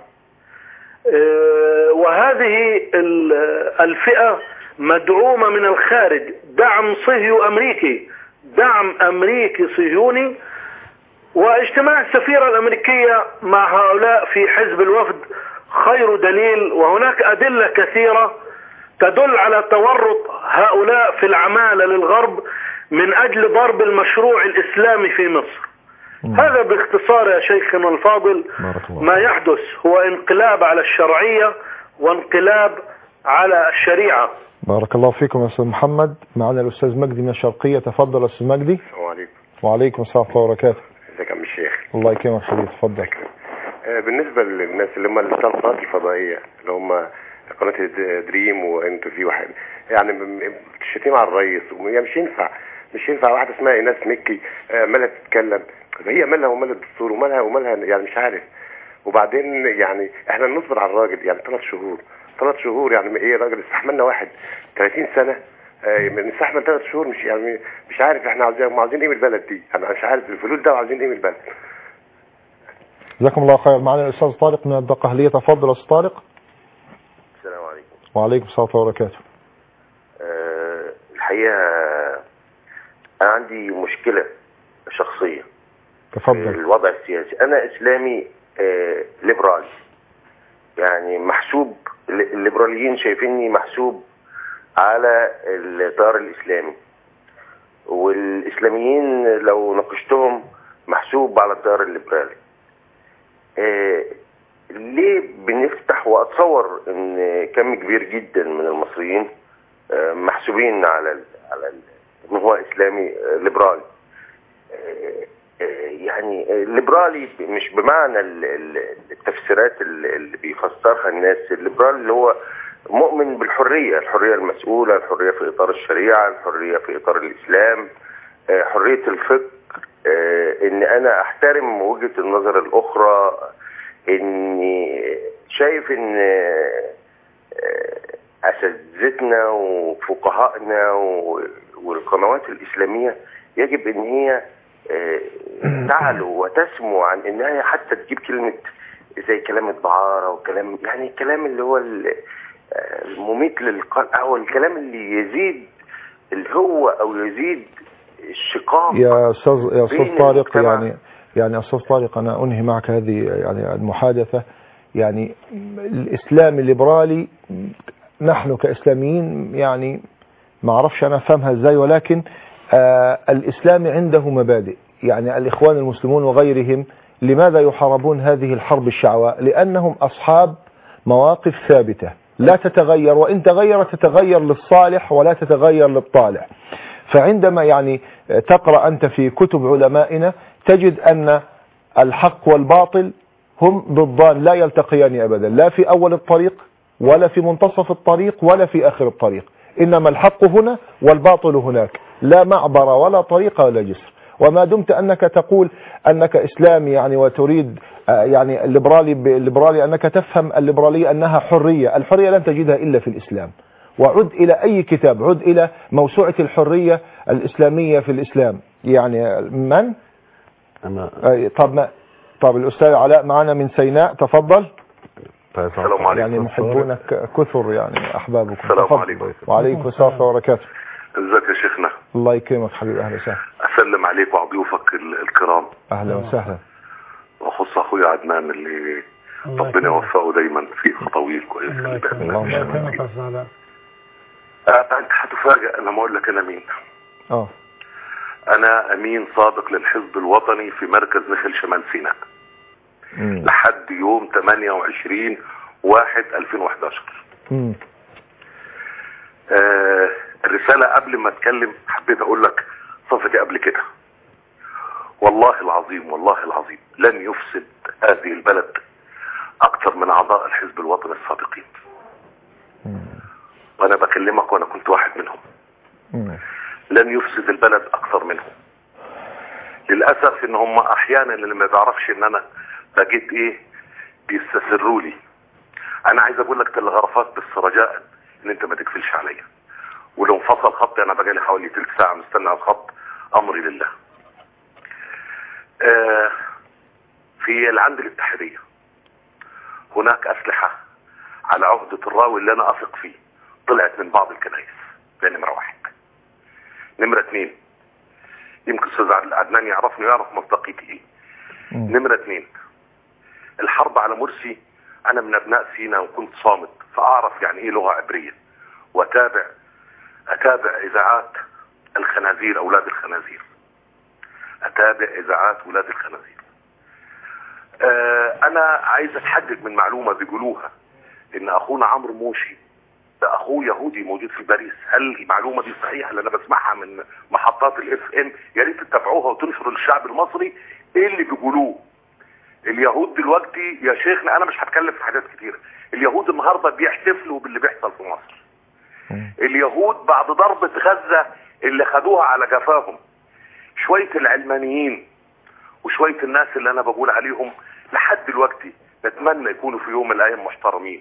آه، وهذه ال- الفئة مدعومة من الخارج دعم صهيو أمريكي دعم أمريكي صهيوني واجتماع السفيرة الأمريكية مع هؤلاء في حزب الوفد خير دليل وهناك أدلة كثيرة تدل على تورط هؤلاء في العمالة للغرب من أجل ضرب المشروع الإسلامي في مصر هذا باختصار يا شيخنا الفاضل بارك الله ما يحدث هو انقلاب على الشرعية وانقلاب على الشريعة بارك الله فيكم يا أستاذ محمد معنا الأستاذ مجدي من الشرقية تفضل يا أستاذ مجدي السلام عليكم وعليكم السلام ورحمة الله وبركاته ازيك يا عم الشيخ الله يكرمك حبيبي تفضل آه، بالنسبه للناس اللي هم القنوات الفضائيه اللي هم قناه د- دريم وانتو في واحد يعني م- م- الشتيمه على الرئيس يعني مش ينفع مش ينفع واحده اسمها ايناس مكي آه، عماله تتكلم هي مالها ومال الدستور ومالها ومالها يعني مش عارف وبعدين يعني احنا نصبر على الراجل يعني ثلاث شهور ثلاث شهور يعني ايه راجل استحملنا واحد 30 سنه آه، نستحمل ثلاث شهور مش يعني مش عارف احنا عاوزين هم عاوزين ايه من البلد دي انا مش عارف الفلوس ده عاوزين ايه من البلد جزاكم الله خير معنا الأستاذ طارق من الدقهلية تفضل يا أستاذ طارق السلام عليكم وعليكم السلام ورحمة الله وبركاته أه الحقيقة أنا عندي مشكلة شخصية في تفضل الوضع السياسي أنا إسلامي أه ليبرالي يعني محسوب الليبراليين شايفيني محسوب على التيار الإسلامي والإسلاميين لو ناقشتهم محسوب على التيار الليبرالي آه، ليه بنفتح واتصور ان كم كبير جدا من المصريين آه، محسوبين على ال على ال ان هو اسلامي آه، ليبرالي آه، آه، يعني آه، ليبرالي ب- مش بمعنى ال- ال- التفسيرات ال- اللي بيفسرها الناس الليبرالي اللي هو مؤمن بالحرية الحرية المسؤولة الحرية في إطار الشريعة الحرية في إطار الإسلام آه، حرية الفكر آه، ان انا احترم وجهة النظر الاخرى اني شايف ان آه، اساتذتنا وفقهائنا و- والقنوات الاسلامية يجب ان هي آه، تعلو وتسمو عن انها حتى تجيب كلمة زي كلام الدعارة وكلام يعني الكلام اللي هو ال- آه، المميت للقلب او الكلام اللي يزيد الهوة او يزيد الشقاق يا أستاذ يا أستاذ بين طارق المجتمع. يعني يعني أستاذ طارق أنا أنهي معك هذه يعني المحادثة يعني الإسلام الليبرالي نحن كإسلاميين يعني ما أعرفش أنا أفهمها إزاي ولكن آه الإسلام عنده مبادئ يعني الإخوان المسلمون وغيرهم لماذا يحاربون هذه الحرب الشعواء لأنهم أصحاب مواقف ثابتة لا تتغير وإن تغيرت تتغير للصالح ولا تتغير للطالع فعندما يعني تقرأ أنت في كتب علمائنا تجد أن الحق والباطل هم ضدان لا يلتقيان أبدا لا في أول الطريق ولا في منتصف الطريق ولا في آخر الطريق إنما الحق هنا والباطل هناك لا معبر ولا طريق ولا جسر وما دمت أنك تقول أنك إسلامي يعني وتريد آه، يعني الليبرالي الليبرالي أنك تفهم الليبرالية أنها حرية الحرية لن تجدها إلا في الإسلام وعد إلى أي كتاب عد إلى موسوعة الحرية الإسلامية في الإسلام يعني من انا آه، طب ما طب الأستاذ علاء معنا من سيناء تفضل السلام عليكم يعني محبونك كثر يعني أحبابكم السلام تفضل. عليكم. وعليكم السلام ورحمة الله وبركاته ازيك يا شيخنا الله يكرمك حبيبي أهلا وسهلا اسلم عليك وعلى ضيوفك ال- الكرام أهلا وسهلا واخص اخويا عدنان اللي الله ربنا يكرمك. يوفقه دايما في خطويل كويسه الله يكرمك اللهم الله آمين. يكرمك يا أستاذ علاء آه، انت هتفاجئ لما اقول لك انا مين اه انا امين سابق للحزب الوطني في مركز نخل شمال سيناء مم. لحد يوم 28 1 2011 مم. آه الرسالة قبل ما اتكلم حبيت اقول لك صفتي قبل كده والله العظيم والله العظيم لن يفسد هذه البلد اكثر من اعضاء الحزب الوطني السابقين وانا بكلمك وانا كنت واحد منهم مم. لن يفسد البلد اكثر منهم للاسف ان هم احيانا اللي ما بيعرفش ان انا بجيت ايه بيستسروا لي انا عايز اقول لك تلغرفات بس رجاء ان انت ما تقفلش عليا ولو انفصل خطي انا بقالي حوالي تلت ساعه مستني على الخط امري لله آه في العند الاتحاديه هناك اسلحه على عهده الراوي اللي انا اثق فيه طلعت من بعض الكنائس ده نمره واحد نمرة اثنين يمكن استاذ عدل- عدنان يعرفني ويعرف مصداقيتي ايه مم. نمرة اثنين الحرب على مرسي انا من ابناء سينا وكنت صامت فاعرف يعني ايه لغة عبرية واتابع اتابع اذاعات الخنازير اولاد الخنازير اتابع اذاعات اولاد الخنازير آه انا عايز اتحقق من معلومة بيقولوها ان اخونا عمرو موشي ده اخوه يهودي موجود في باريس هل المعلومه دي صحيحه اللي انا بسمعها من محطات الاف ام يا ريت تتابعوها وتنشروا للشعب المصري ايه اللي بيقولوه اليهود دلوقتي يا شيخنا انا مش هتكلم في حاجات كتيره اليهود النهارده بيحتفلوا باللي بيحصل في مصر اليهود بعد ضربة غزة اللي خدوها على جفاهم شوية العلمانيين وشوية الناس اللي انا بقول عليهم لحد دلوقتي نتمنى يكونوا في يوم من الايام محترمين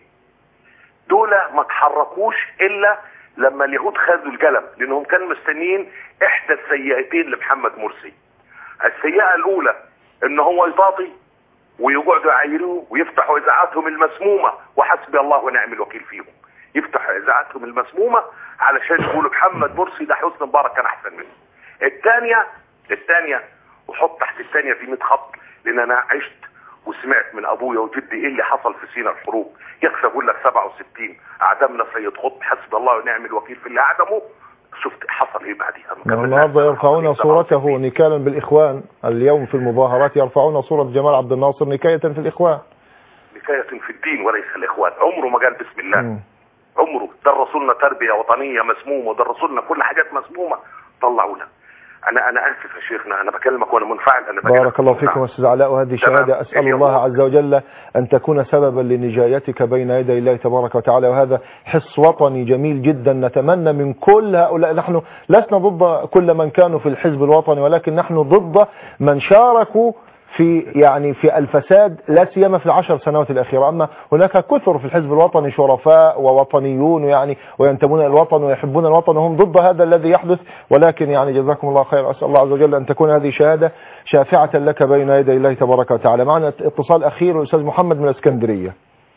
دول ما تحركوش الا لما اليهود خدوا القلم لانهم كانوا مستنيين احدى السيئتين لمحمد مرسي السيئه الاولى ان هو يطاطي ويقعدوا يعايروه ويفتحوا اذاعاتهم المسمومه وحسبي الله ونعم الوكيل فيهم يفتحوا اذاعاتهم المسمومه علشان يقولوا محمد مرسي ده حسني مبارك كان احسن منه الثانيه الثانيه وحط تحت الثانيه في 100 خط لان انا عشت وسمعت من ابويا وجدي ايه اللي حصل في سينا الحروب يكفي اقول لك 67 اعدمنا سيد قطب حسب الله ونعم الوكيل في اللي اعدمه شفت حصل ايه بعديها من النهارده يرفعون صورته نكالا بالإخوان اليوم في المظاهرات يرفعون صورة جمال عبد الناصر نكاية في الإخوان نكاية في الدين وليس الاخوان عمره ما قال بسم الله مم. عمره درسوا لنا تربيه وطنيه مسمومه ودرسوا لنا كل حاجات مسمومه طلعوا لنا انا انا اسف يا شيخنا انا بكلمك وانا منفعل انا بكلمك بارك الله فيكم أستاذ علاء وهذه تمام. شهادة أسأل اليهود. الله عز وجل أن تكون سببا لنجايتك بين يدي الله تبارك وتعالى وهذا حس وطني جميل جدا نتمنى من كل هؤلاء نحن لسنا ضد كل من كانوا في الحزب الوطني ولكن نحن ضد من شاركوا في يعني في الفساد لا سيما في العشر سنوات الأخيرة أما هناك كثر في الحزب الوطني شرفاء ووطنيون يعني وينتمون إلى الوطن ويحبون الوطن وهم ضد هذا الذي يحدث ولكن يعني جزاكم الله خير أسأل الله عز وجل أن تكون هذه شهادة شافعة لك بين يدي الله تبارك وتعالى معنا اتصال أخير الأستاذ محمد من الإسكندرية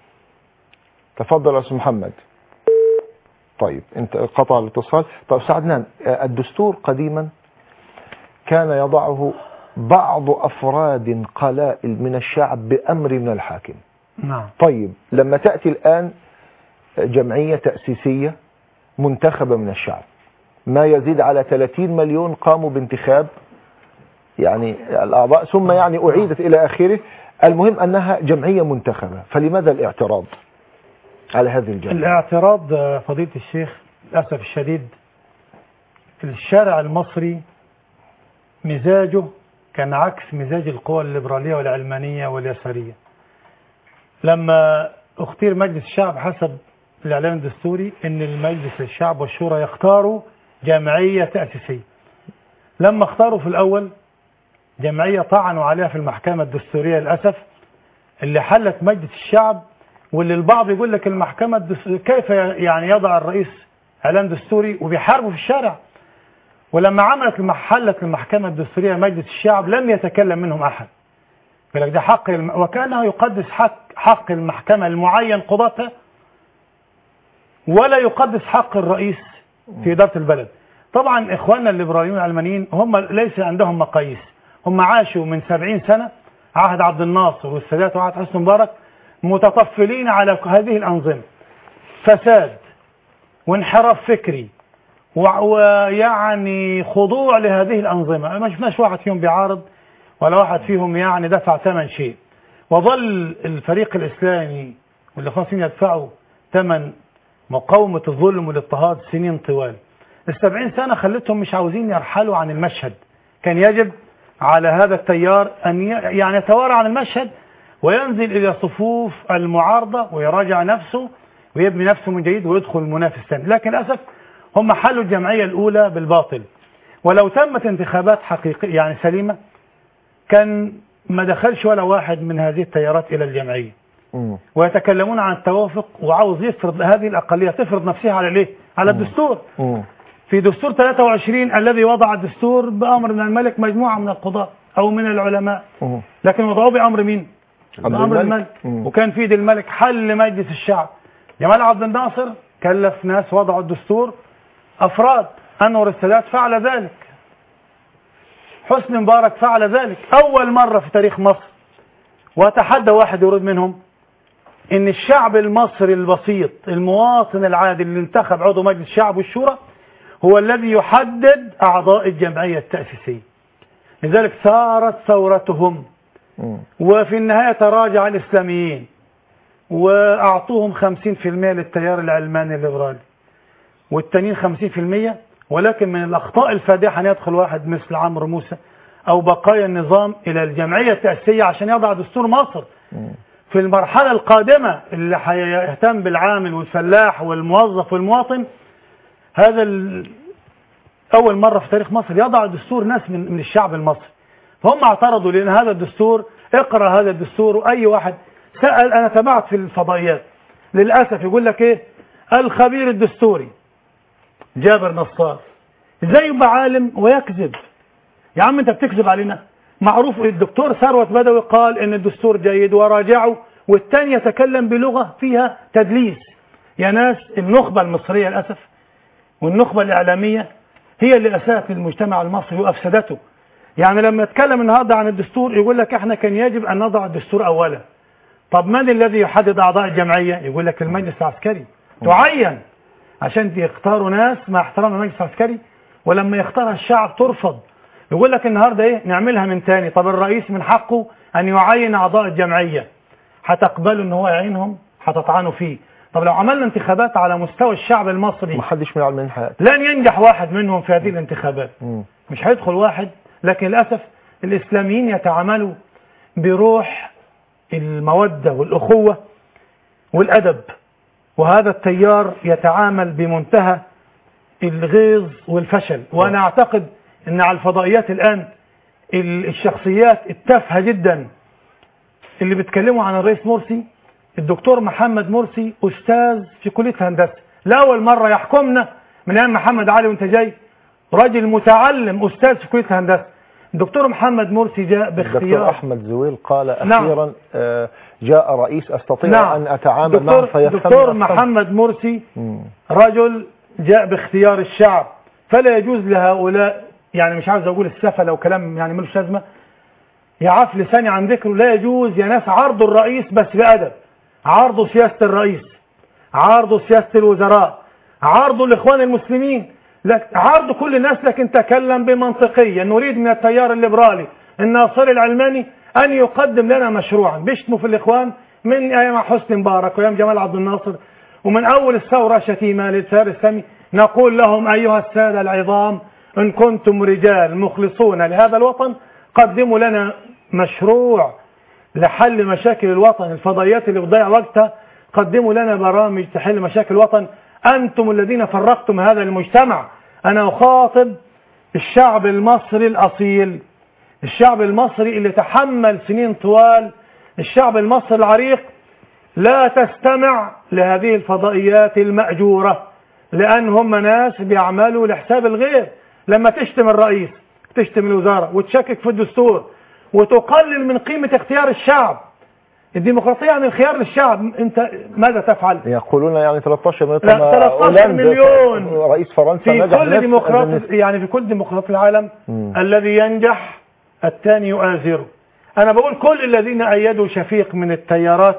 تفضل يا أستاذ محمد طيب انت قطع الاتصال طيب أستاذ عدنان آه، الدستور قديما كان يضعه بعض أفراد قلائل من الشعب بأمر من الحاكم نعم طيب لما تأتي الآن جمعية تأسيسية منتخبة من الشعب ما يزيد على 30 مليون قاموا بانتخاب يعني الأعضاء ثم يعني أعيدت إلى آخره المهم أنها جمعية منتخبة فلماذا الاعتراض على هذه الجمعية الاعتراض آه، فضيلة الشيخ للأسف الشديد الشارع المصري مزاجه كان عكس مزاج القوى الليبرالية والعلمانية واليسارية لما اختير مجلس الشعب حسب الإعلان الدستوري أن المجلس الشعب والشورى يختاروا جمعية تأسيسية لما اختاروا في الأول جمعية طعنوا عليها في المحكمة الدستورية للأسف اللي حلت مجلس الشعب واللي البعض يقول لك المحكمة الدستورية كيف يعني يضع الرئيس إعلان دستوري وبيحاربوا في الشارع ولما عملت المحلة المحكمة الدستورية مجلس الشعب لم يتكلم منهم أحد يقول لك ده حق الم... وكانه يقدس حق حق المحكمة المعين قضاتها ولا يقدس حق الرئيس في إدارة البلد طبعا إخواننا الليبراليون العلمانيين هم ليس عندهم مقاييس هم عاشوا من سبعين سنة عهد عبد الناصر والسادات وعهد حسني مبارك متطفلين على هذه الأنظمة فساد وانحراف فكري وع- ويعني خضوع لهذه الأنظمة ما شفناش واحد فيهم بيعارض ولا واحد فيهم يعني دفع ثمن شيء وظل الفريق الإسلامي والإخوان يدفعوا ثمن مقاومة الظلم والاضطهاد سنين طوال السبعين سنة خلتهم مش عاوزين يرحلوا عن المشهد كان يجب على هذا التيار أن ي- يعني يتوارى عن المشهد وينزل إلى صفوف المعارضة ويراجع نفسه ويبني نفسه من جديد ويدخل المنافس الثاني لكن للأسف هم حلوا الجمعية الأولى بالباطل ولو تمت انتخابات حقيقية يعني سليمة كان ما دخلش ولا واحد من هذه التيارات إلى الجمعية مم. ويتكلمون عن التوافق وعاوز يفرض هذه الأقلية تفرض نفسها على الايه؟ على الدستور مم. في دستور 23 الذي وضع الدستور بأمر من الملك مجموعة من القضاة أو من العلماء مم. لكن وضعوه بأمر مين؟ عبد بأمر الملك. الملك مم. وكان في ايد الملك حل مجلس الشعب جمال عبد الناصر كلف ناس وضعوا الدستور أفراد أنور السادات فعل ذلك حسني مبارك فعل ذلك أول مرة في تاريخ مصر وأتحدى واحد يريد منهم ان الشعب المصري البسيط المواطن العادي اللي انتخب عضو مجلس الشعب والشورى هو الذي يحدد اعضاء الجمعيه التاسيسيه لذلك ثارت ثورتهم مم. وفي النهايه تراجع الاسلاميين واعطوهم 50% للتيار العلماني الليبرالي والتانيين 50% ولكن من الاخطاء الفادحه ان يدخل واحد مثل عمرو موسى او بقايا النظام الى الجمعيه التاسيسيه عشان يضع دستور مصر في المرحلة القادمة اللي هيهتم بالعامل والفلاح والموظف والمواطن هذا ال... أول مرة في تاريخ مصر يضع دستور ناس من, من الشعب المصري فهم اعترضوا لأن هذا الدستور اقرأ هذا الدستور وأي واحد سأل أنا تابعت في الفضائيات للأسف يقول لك إيه الخبير الدستوري جابر نصار ازاي يبقى عالم ويكذب يا عم انت بتكذب علينا معروف الدكتور ثروت بدوي قال ان الدستور جيد وراجعه والثاني يتكلم بلغة فيها تدليس يا ناس النخبة المصرية للأسف والنخبة الإعلامية هي اللي أساءت المجتمع المصري وأفسدته يعني لما يتكلم النهارده عن الدستور يقول لك احنا كان يجب أن نضع الدستور أولا طب من الذي يحدد أعضاء الجمعية يقول لك المجلس العسكري تعين عشان يختاروا ناس مع احترام المجلس العسكري ولما يختارها الشعب ترفض يقول لك النهارده ايه نعملها من تاني طب الرئيس من حقه ان يعين اعضاء الجمعيه هتقبلوا ان هو يعينهم هتطعنوا فيه طب لو عملنا انتخابات على مستوى الشعب المصري ما حدش من العلمانيين حياته لن ينجح واحد منهم في هذه الانتخابات مم. مش هيدخل واحد لكن للأسف الإسلاميين يتعاملوا بروح المودة والأخوة والأدب وهذا التيار يتعامل بمنتهى الغيظ والفشل وأنا أعتقد أن على الفضائيات الآن ال- الشخصيات التافهة جدا اللي بيتكلموا عن الرئيس مرسي الدكتور محمد مرسي أستاذ في كلية هندسة لأول مرة يحكمنا من أيام محمد علي وأنت جاي راجل متعلم أستاذ في كلية هندسة الدكتور محمد مرسي جاء الدكتور باختيار أحمد زويل قال نعم. أخيرا آه، جاء رئيس أستطيع نعم. أن أتعامل معه دكتور, فيفهم دكتور أفهم. محمد مرسي مم. رجل جاء باختيار الشعب فلا يجوز لهؤلاء يعني مش عاوز اقول السفه لو كلام يعني ملوش لازمه يعف لساني عن ذكره لا يجوز يا ناس عرضوا الرئيس بس بأدب عرضوا سياسة الرئيس عرضوا سياسة الوزراء عرضوا الإخوان المسلمين لك عرضوا كل الناس لكن تكلم بمنطقية نريد من التيار الليبرالي الناصري العلماني أن يقدم لنا مشروعا بيشتموا في الإخوان من أيام حسني مبارك وأيام جمال عبد الناصر ومن أول الثورة شتيمة للتيار الإسلامي نقول لهم أيها السادة العظام إن كنتم رجال مخلصون لهذا الوطن قدموا لنا مشروع لحل مشاكل الوطن الفضائيات اللي بتضيع وقتها قدموا لنا برامج تحل مشاكل الوطن أنتم الذين فرقتم هذا المجتمع أنا أخاطب الشعب المصري الأصيل الشعب المصري اللي تحمل سنين طوال الشعب المصري العريق لا تستمع لهذه الفضائيات المأجورة لأن هم ناس بيعملوا لحساب الغير لما تشتم الرئيس تشتم الوزارة وتشكك في الدستور وتقلل من قيمة اختيار الشعب الديمقراطية يعني الخيار للشعب انت ماذا تفعل يقولون يعني 13 مليون لا، طب 13 هولندا مليون. رئيس فرنسا في نجح كل بنفس- ديمقراط بنفس- يعني في كل ديمقراط العالم مم. الذي ينجح الثاني يؤازره انا بقول كل الذين ايدوا شفيق من التيارات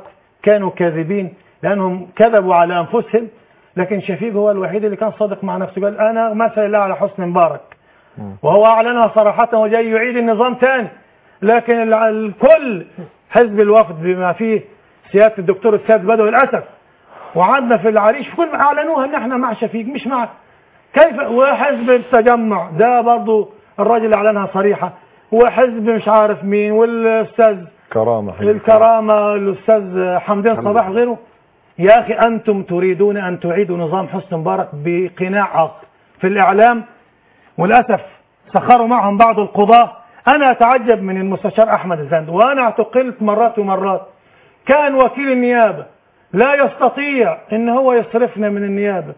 كانوا كاذبين لأنهم كذبوا على أنفسهم لكن شفيق هو الوحيد اللي كان صادق مع نفسه قال أنا مثل الله على حسن مبارك وهو أعلنها صراحة وجاي يعيد النظام تاني لكن ال- الكل حزب الوفد بما فيه سيادة الدكتور السيد بدوي للأسف وعدنا في العريش كل ما أعلنوها إن إحنا مع شفيق مش مع كيف وحزب التجمع ده برضو الراجل أعلنها صريحة وحزب مش عارف مين والأستاذ كرامة الكرامة الأستاذ حمدان صباح وغيره يا أخي أنتم تريدون أن تعيدوا نظام حسن مبارك بقناع آخر في الإعلام وللأسف سخروا معهم بعض القضاة أنا أتعجب من المستشار أحمد الزند وأنا اعتقلت مرات ومرات كان وكيل النيابة لا يستطيع ان هو يصرفنا من النيابة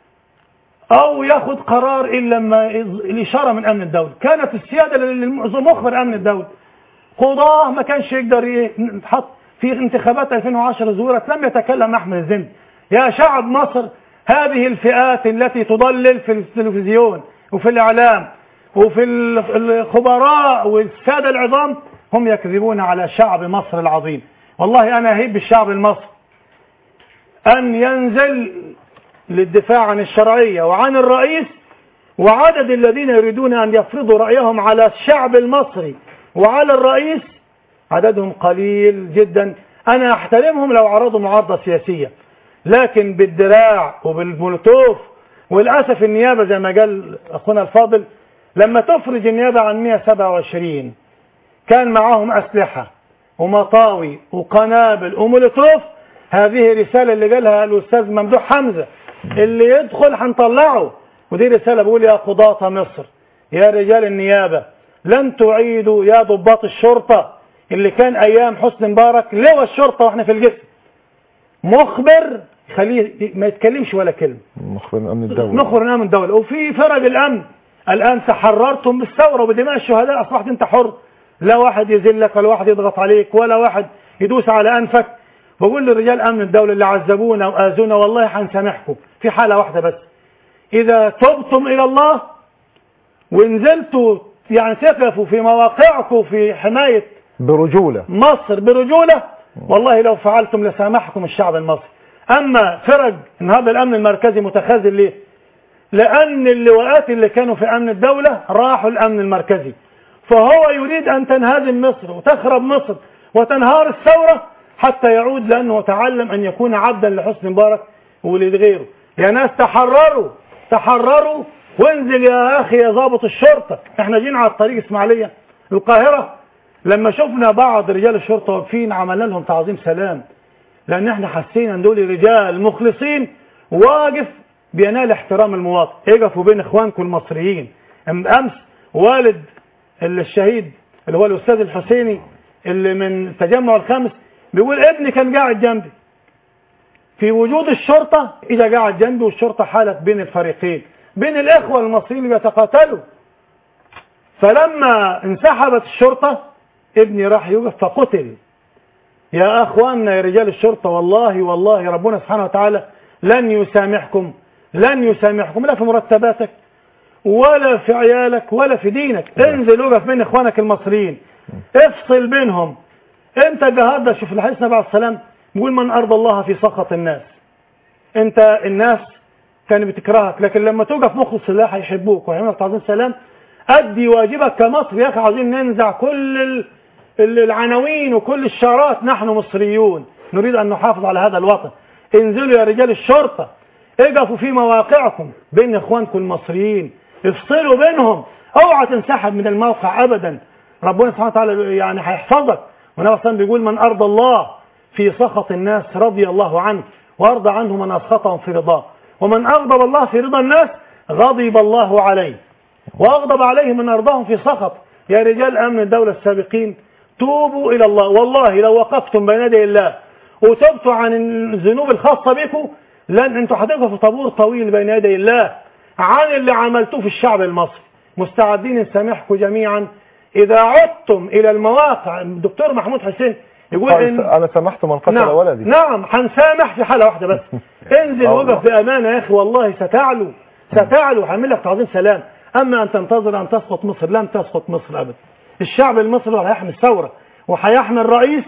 او ياخذ قرار الا لما الاشارة من امن الدولة كانت السيادة للمخبر امن الدولة قضاة ما كانش يقدر يتحط في انتخابات 2010 زورت لم يتكلم احمد الزند يا شعب مصر هذه الفئات التي تضلل في التلفزيون وفي الاعلام وفي الخبراء والسادة العظام هم يكذبون على شعب مصر العظيم والله انا اهيب بالشعب المصري أن ينزل للدفاع عن الشرعية وعن الرئيس وعدد الذين يريدون أن يفرضوا رأيهم على الشعب المصري وعلى الرئيس عددهم قليل جدا أنا أحترمهم لو عرضوا معارضة سياسية لكن بالدراع وبالمولوتوف وللأسف النيابة زي ما قال أخونا الفاضل لما تفرج النيابة عن 127 كان معاهم أسلحة ومطاوي وقنابل ومولوتوف هذه رسالة اللي قالها الأستاذ ممدوح حمزة اللي يدخل هنطلعه ودي رسالة بقول يا قضاة مصر يا رجال النيابة لن تعيدوا يا ضباط الشرطة اللي كان أيام حسن مبارك لواء الشرطة واحنا في الجسم مخبر خليه ما يتكلمش ولا كلمة مخبر من أمن الدولة مخبر من أمن الدولة وفي فرق الأمن الآن تحررتم بالثورة وبدماء الشهداء أصبحت أنت حر لا واحد يذلك ولا واحد يضغط عليك ولا واحد يدوس على أنفك بقول للرجال امن الدولة اللي عذبونا واذونا والله هنسامحكم في حالة واحدة بس اذا تبتم الى الله ونزلتوا يعني تقفوا في مواقعكم في حماية برجولة مصر برجولة والله لو فعلتم لسامحكم الشعب المصري اما فرج النهارده الامن المركزي متخاذل ليه لان اللواءات اللي كانوا في امن الدولة راحوا الامن المركزي فهو يريد ان تنهزم مصر وتخرب مصر وتنهار الثوره حتى يعود لأنه تعلم أن يكون عبدا لحسن مبارك ولغيره يا ناس تحرروا تحرروا وانزل يا أخي يا ضابط الشرطة احنا جينا على الطريق اسماعيلية القاهرة لما شفنا بعض رجال الشرطة واقفين عملنا لهم تعظيم سلام لأن احنا حسينا ان دول رجال مخلصين واقف بينال احترام المواطن يقفوا بين اخوانكم المصريين امس والد الشهيد اللي هو الأستاذ الحسيني اللي من التجمع الخامس بيقول ابني كان قاعد جنبي في وجود الشرطة إذا قاعد جنبي والشرطة حالت بين الفريقين بين الإخوة المصريين اللي بيتقاتلوا فلما انسحبت الشرطة ابني راح يوقف فقتل يا أخواننا يا رجال الشرطة والله والله ربنا سبحانه وتعالى لن يسامحكم لن يسامحكم لا في مرتباتك ولا في عيالك ولا في دينك انزل وقف بين إخوانك المصريين افصل بينهم انت النهارده شوف الحديث النبي عليه السلام بيقول من ارضى الله في سخط الناس انت الناس كانت بتكرهك لكن لما توقف مخلص لله هيحبوك ويعملوا تعظيم السلام ادي واجبك كمصري يا اخي عايزين ننزع كل ال... العناوين وكل الشارات نحن مصريون نريد ان نحافظ على هذا الوطن انزلوا يا رجال الشرطه اقفوا في مواقعكم بين اخوانكم المصريين افصلوا بينهم اوعى تنسحب من الموقع ابدا ربنا سبحانه وتعالى يعني هيحفظك والنبي صلى بيقول من أرضى الله في سخط الناس رضي الله عنه وأرضى عنه من أسخطهم في رضاه ومن أغضب الله في رضا الناس غضب الله عليه وأغضب عليه من أرضاهم في سخط يا رجال أمن الدولة السابقين توبوا إلى الله والله لو وقفتم بين يدي الله وتبتوا عن الذنوب الخاصة بكم لن أنتوا هتقفوا في طابور طويل بين يدي الله عن اللي عملتوه في الشعب المصري مستعدين نسامحكم جميعا إذا عدتم إلى المواقع الدكتور محمود حسين يقول إن أنا سامحت من قتل نعم ولدي نعم هنسامح في حالة واحدة بس انزل وقف بأمانة يا أخي والله ستعلو ستعلو هعمل لك تعظيم سلام أما أن تنتظر أن تسقط مصر لن تسقط مصر أبدا الشعب المصري هيحمي الثورة وهيحمي الرئيس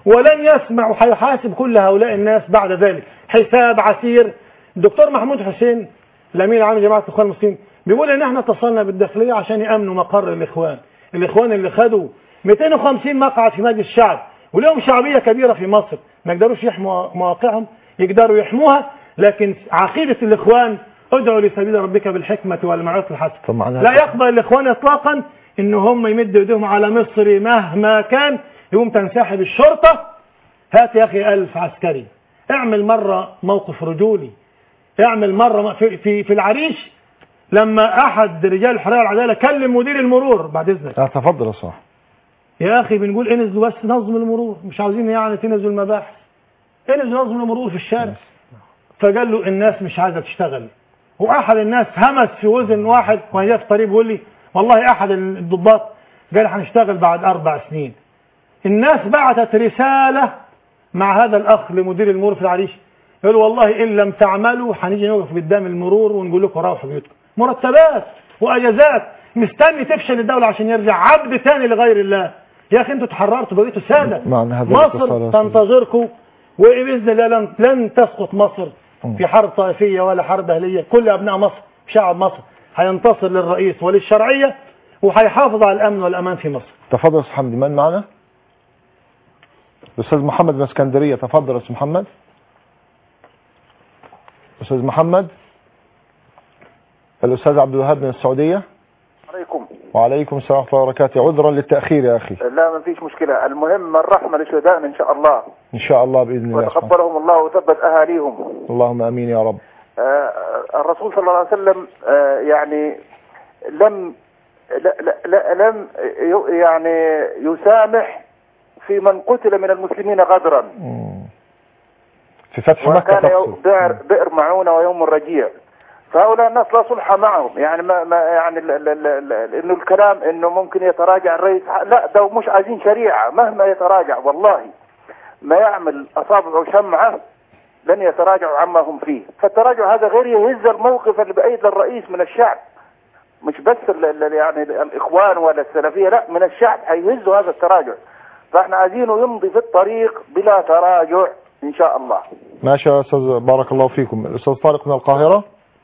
ولن يسمع وهيحاسب كل هؤلاء الناس بعد ذلك حساب عسير الدكتور محمود حسين الامين العام لجماعه الاخوان المسلمين بيقول ان احنا اتصلنا بالداخليه عشان يامنوا مقر الاخوان الاخوان اللي خدوا 250 مقعد في مجلس الشعب ولهم شعبيه كبيره في مصر ما يقدروش يحموا مواقعهم يقدروا يحموها لكن عقيده الاخوان ادعوا لسبيل ربك بالحكمه والموعظه الحسنه طب معناها لا يقبل الاخوان اطلاقا ان هم يمدوا ايديهم على مصر مهما كان يقوم تنسحب الشرطه هات يا اخي ألف عسكري اعمل مره موقف رجولي اعمل مره في في, في العريش لما احد رجال الحريه والعداله كلم مدير المرور بعد اذنك لا تفضل يا صاحبي يا اخي بنقول انزلوا بس نظم المرور مش عاوزين يعني تنزلوا المباحث انزلوا نظم المرور في الشارع فقال له الناس مش عايزه تشتغل واحد الناس همس في وزن واحد وهي في طريق بيقول لي والله احد الضباط قال هنشتغل بعد اربع سنين الناس بعتت رساله مع هذا الاخ لمدير المرور في العريش يقول والله ان لم تعملوا هنيجي نوقف قدام المرور ونقول لكم روحوا بيوتكم مرتبات واجازات مستني تفشل الدوله عشان يرجع عبد تاني لغير الله يا اخي انتوا اتحررتوا بقيتوا ساده معنى هذا مصر الاتصال يا تنتظركم وباذن الله لن, لن تسقط مصر في حرب طائفيه ولا حرب اهليه كل ابناء مصر شعب مصر هينتصر للرئيس وللشرعيه وهيحافظ على الامن والامان في مصر تفضل يا استاذ حمدي من معنا الاستاذ محمد من اسكندريه تفضل يا استاذ محمد استاذ محمد الاستاذ عبد الوهاب من السعوديه عليكم وعليكم السلام ورحمه الله وبركاته عذرا للتاخير يا اخي لا ما فيش مشكلة المهم الرحمة لشهدائنا إن شاء الله ان شاء الله باذن الله سبحانه. وتقبلهم الله وثبت أهاليهم اللهم امين يا رب آه، الرسول صلى الله عليه وسلم آه، يعني لم لا لا لا لم ي- يعني يسامح في من قتل من المسلمين غدرا مم. في فتح مكه وكان يوم تقصد بئر, بئر معونة ويوم الرجيع فهؤلاء الناس لا صلح معهم يعني ما, ما يعني ال- ال- ال- ال- انه الكلام انه ممكن يتراجع الرئيس لا ده مش عايزين شريعة مهما يتراجع والله ما يعمل اصابع شمعة لن يتراجعوا عما هم فيه فالتراجع هذا غير يهز الموقف اللي بأيد الرئيس من الشعب مش بس ال ال يعني الاخوان ولا السلفية لا من الشعب هيهزوا هذا التراجع فاحنا عايزينه يمضي في الطريق بلا تراجع ان شاء الله ماشي يا استاذ بارك الله فيكم الاستاذ طارق من القاهره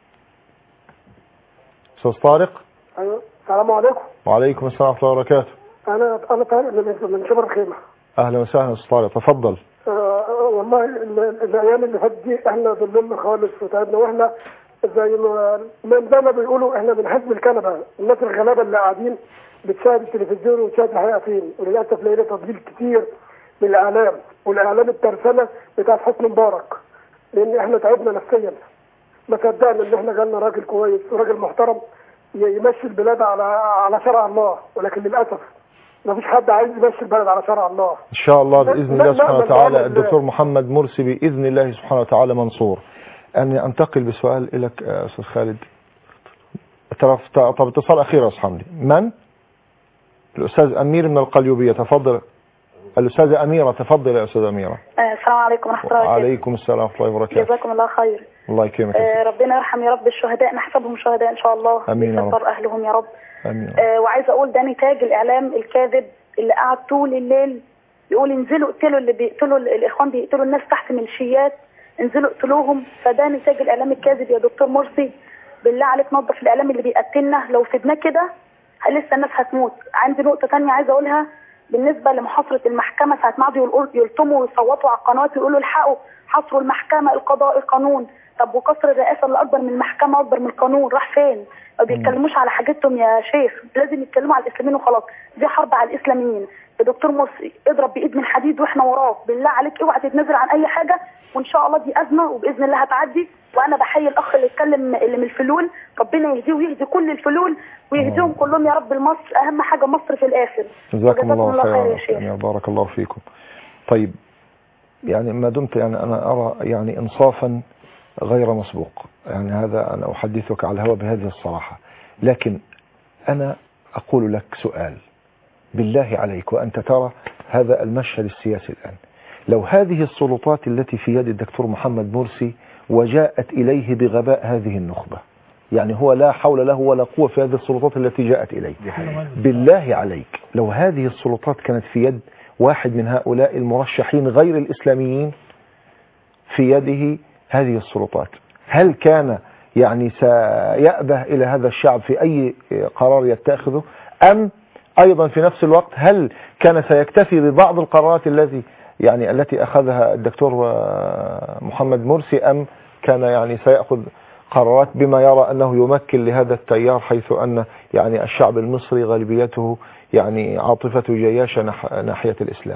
استاذ طارق ايوه السلام عليكم وعليكم السلام ورحمه الله وبركاته انا انا طارق من من شبر الخيمه اهلا وسهلا يا استاذ طارق تفضل آه والله ال- ال- الايام اللي فاتت دي احنا ضللنا خالص وتعبنا واحنا زي ما من زي ما بيقولوا احنا من حزب الكنبه الناس الغلابه اللي قاعدين بتشاهد التلفزيون وتشاهد الحقيقه فين وللاسف لقينا تضليل كتير من الاعلام والاعلام الترسانه بتاعت حسني مبارك لان احنا تعبنا نفسيا ما صدقنا ان احنا جالنا راجل كويس وراجل محترم ي- يمشي البلاد على على شرع الله ولكن للاسف ما فيش حد عايز يمشي البلد على شرع الله ان شاء الله باذن لا- الله لا- سبحانه لا- وتعالى لا- الدكتور محمد مرسي باذن الله سبحانه وتعالى منصور اني انتقل بسؤال لك يا استاذ خالد ترى طب اتصال اخير يا استاذ حمدي من الاستاذ امير من القليوبيه تفضل الاستاذه اميره تفضل يا استاذه اميره آه، السلام عليكم ورحمة الله وبركاته وعليكم السلام ورحمه الله وبركاته جزاكم الله خير الله يكرمك يا آه، سيدي. ربنا يرحم يا رب الشهداء نحسبهم شهداء إن شاء الله آمين يا رب. ويكثر أهلهم يا رب امين آه، وعايزة أقول ده نتاج الإعلام الكاذب اللي قعد طول الليل يقول انزلوا اقتلوا اللي بيقتلوا الإخوان بيقتلوا الناس تحت ميليشيات انزلوا اقتلوهم فده نتاج الإعلام الكاذب يا دكتور مرسي بالله عليك نظف الإعلام اللي بيقتلنا لو سيبناه كده لسه الناس هتموت عندي نقطة تانية عايزة أقولها بالنسبة لمحاصرة المحكمة ساعة ما قعدوا يقولوا- يلطموا ويصوتوا على القنوات ويقولوا الحقوا حصروا المحكمة القضاء القانون طب وكسر الرئاسة اللي أكبر من المحكمة أكبر من القانون راح فين؟ ما بيتكلموش على حاجتهم يا شيخ لازم يتكلموا على الإسلاميين وخلاص دي حرب على الإسلاميين يا دكتور مرسي اضرب بإيد من حديد واحنا وراك بالله عليك اوعى تتنازل عن أي حاجة وإن شاء الله دي أزمة وبإذن الله هتعدي وأنا بحيي الأخ اللي اتكلم اللي من الفلول ربنا يهديه ويهدي كل الفلول ويهديهم كلهم يا رب لمصر أهم حاجة مصر في الآخر جزاكم الله خير يا خيرا شيخ يعني بارك الله فيكم طيب يعني ما دمت يعني أنا أرى يعني إنصافا غير مسبوق يعني هذا أنا أحدثك على الهواء بهذه الصراحة لكن أنا أقول لك سؤال بالله عليك وأنت ترى هذا المشهد السياسي الآن لو هذه السلطات التي في يد الدكتور محمد مرسي وجاءت إليه بغباء هذه النخبة يعني هو لا حول له ولا قوة في هذه السلطات التي جاءت إليه بالله عليك لو هذه السلطات كانت في يد واحد من هؤلاء المرشحين غير الإسلاميين في يده هذه السلطات هل كان يعني سيأبه إلى هذا الشعب في أي قرار يتخذه أم أيضا في نفس الوقت هل كان سيكتفي ببعض القرارات التي يعني التي أخذها الدكتور آه، محمد مرسي أم كان يعني سيأخذ قرارات بما يرى أنه يمكن لهذا التيار حيث أن يعني الشعب المصري غالبيته يعني عاطفته جياشة نح- ناحية الإسلام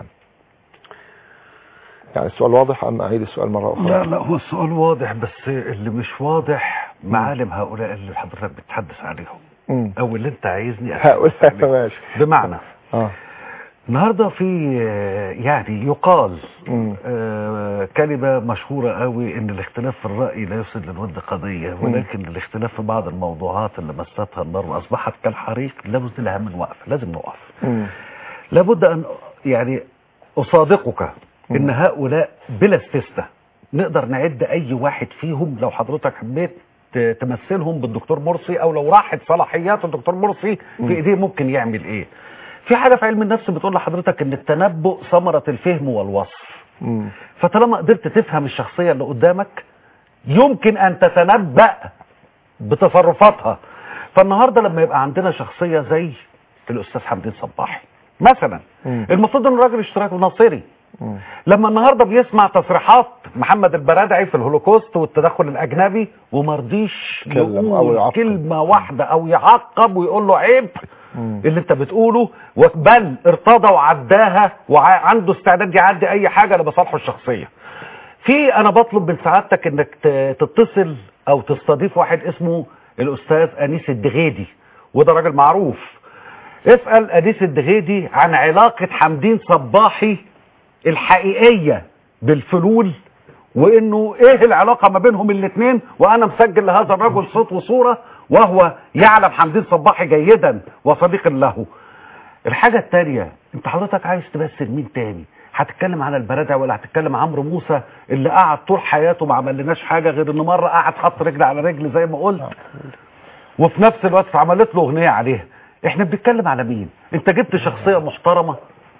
يعني السؤال واضح أم أعيد السؤال مرة أخرى لا لا هو السؤال واضح بس اللي مش واضح معالم هؤلاء اللي حضرتك بتحدث عليهم مم. او اللي انت عايزني هؤلاء أتحدث عليهم. ماشي بمعنى آه. النهارده في آه، يعني يقال مم. آه، كلمة مشهورة قوي ان الاختلاف في الرأي لا يفسد للود قضية ولكن الاختلاف في بعض الموضوعات اللي مستها النار واصبحت كالحريق لابد لها من وقفة لازم نوقف مم. لابد ان يعني اصادقك ان هؤلاء بلا استثناء نقدر نعد اي واحد فيهم لو حضرتك حبيت ت- تمثلهم بالدكتور مرسي او لو راحت صلاحيات الدكتور مرسي في ايديه ممكن يعمل ايه في حاجه في علم النفس بتقول لحضرتك ان التنبؤ ثمره الفهم والوصف مم. فطالما قدرت تفهم الشخصيه اللي قدامك يمكن ان تتنبأ بتصرفاتها فالنهارده لما يبقى عندنا شخصيه زي الاستاذ حمدين صباحي مثلا مم. المفروض انه راجل اشتراكي ناصري مم. لما النهارده بيسمع تصريحات محمد البرادعي في الهولوكوست والتدخل الاجنبي وما رضيش يتكلم أو يقول يعقب. كلمه واحده او يعقب ويقول له عيب مم. اللي انت بتقوله بل ارتضى وعداها وعنده استعداد يعدي اي حاجه لمصالحه الشخصيه في انا بطلب من سعادتك انك ت- تتصل او تستضيف واحد اسمه الاستاذ انيس الدغيدي وده راجل معروف اسال انيس الدغيدي عن علاقه حمدين صباحي الحقيقيه بالفلول وانه ايه العلاقه ما بينهم الاثنين وانا مسجل لهذا الرجل صوت وصوره وهو يعلم حمدين صباحي جيدا وصديق له الحاجة التانية انت حضرتك عايز تمثل مين تاني هتتكلم عن البرادع ولا هتتكلم عمرو موسى اللي قعد طول حياته ما عملناش حاجة غير ان مرة قعد حط رجل على رجل زي ما قلت وفي نفس الوقت عملت له اغنية عليها احنا بنتكلم على مين انت جبت شخصية محترمة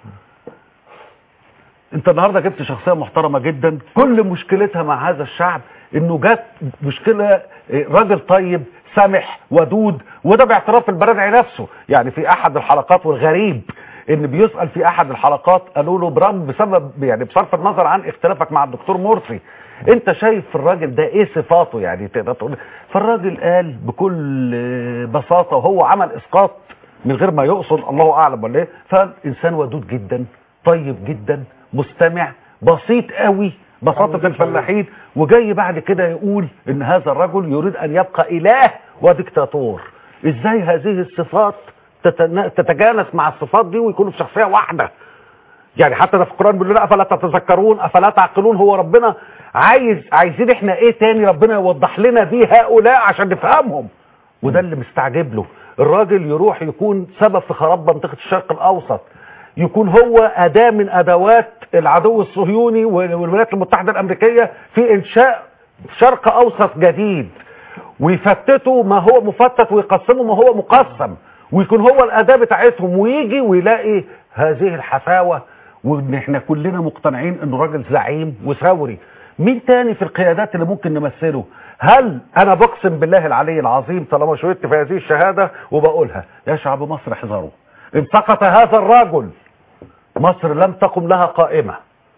انت النهارده جبت شخصيه محترمه جدا كل مشكلتها مع هذا الشعب انه جت مشكله اه، راجل طيب سامح ودود وده باعتراف البرادعي نفسه يعني في احد الحلقات والغريب ان بيسال في احد الحلقات قالوا له برغم بسبب يعني بصرف النظر عن اختلافك مع الدكتور مرسي انت شايف في الراجل ده ايه صفاته يعني تقدر تقول فالراجل قال بكل اه، بساطه وهو عمل اسقاط من غير ما يقصد الله اعلم ولا ايه فانسان ودود جدا طيب جدا مستمع بسيط قوي بساطة الفلاحين وجاي بعد كده يقول ان هذا الرجل يريد ان يبقى اله وديكتاتور ازاي هذه الصفات تتنا- تتجانس مع الصفات دي ويكونوا في شخصية واحدة يعني حتى ده في القرآن بيقول لنا افلا تتذكرون افلا تعقلون هو ربنا عايز عايزين احنا ايه تاني ربنا يوضح لنا بيه هؤلاء عشان نفهمهم وده اللي مستعجب له الراجل يروح يكون سبب في خراب منطقة الشرق الأوسط يكون هو أداة من أدوات العدو الصهيوني والولايات المتحدة الأمريكية في إنشاء شرق أوسط جديد ويفتتوا ما هو مفتت ويقسموا ما هو مقسم ويكون هو الأداة بتاعتهم ويجي ويلاقي هذه الحفاوة وإن إحنا كلنا مقتنعين إنه راجل زعيم وثوري مين تاني في القيادات اللي ممكن نمثله هل انا بقسم بالله العلي العظيم طالما شهدت في هذه الشهادة وبقولها يا شعب مصر احذروا ان سقط هذا الرجل مصر لم تقم لها قائمة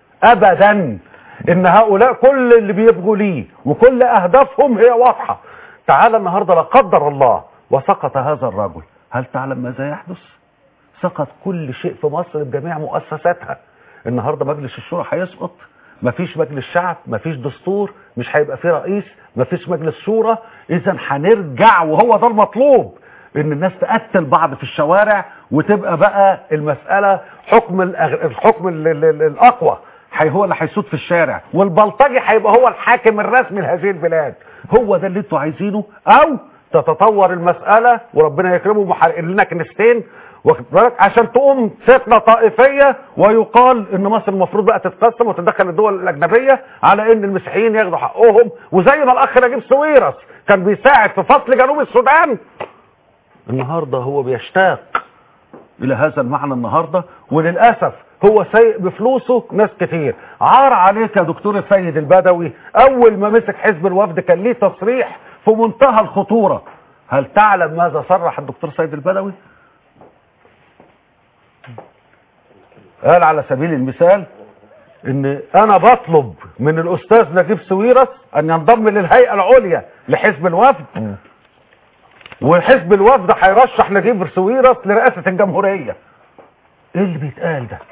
ابدا ان هؤلاء كل اللي بيبغوا ليه وكل اهدافهم هي واضحة تعال النهاردة لا قدر الله وسقط هذا الرجل هل تعلم ماذا يحدث سقط كل شيء في مصر بجميع مؤسساتها النهارده مجلس الشورى هيسقط مفيش مجلس شعب مفيش دستور مش هيبقى فيه رئيس مفيش مجلس شورى اذا هنرجع وهو ده المطلوب ان الناس تقتل بعض في الشوارع وتبقى بقى المسألة حكم الأغ... الحكم ال... ال... ال... الاقوى حي هو اللي هيسود في الشارع والبلطجي هيبقى هو الحاكم الرسمي لهذه البلاد هو ده اللي انتوا عايزينه او تتطور المسألة وربنا يكرمه محرق لنا كنيستين واخد بالك عشان تقوم فتنة طائفية ويقال ان مصر المفروض بقى تتقسم وتدخل الدول الاجنبية على ان المسيحيين ياخدوا حقهم وزي ما الاخ نجيب سويرس كان بيساعد في فصل جنوب السودان النهاردة هو بيشتاق الى هذا المعنى النهاردة وللأسف هو سايق بفلوسه ناس كتير عار عليك يا دكتور السيد البدوي اول ما مسك حزب الوفد كان ليه تصريح في منتهى الخطورة هل تعلم ماذا صرح الدكتور سيد البدوي قال على سبيل المثال ان انا بطلب من الاستاذ نجيب سويرس ان ينضم للهيئة العليا لحزب الوفد وحزب الوفد هيرشح نجيب سويرس لرئاسة الجمهورية ايه اللي بيتقال ده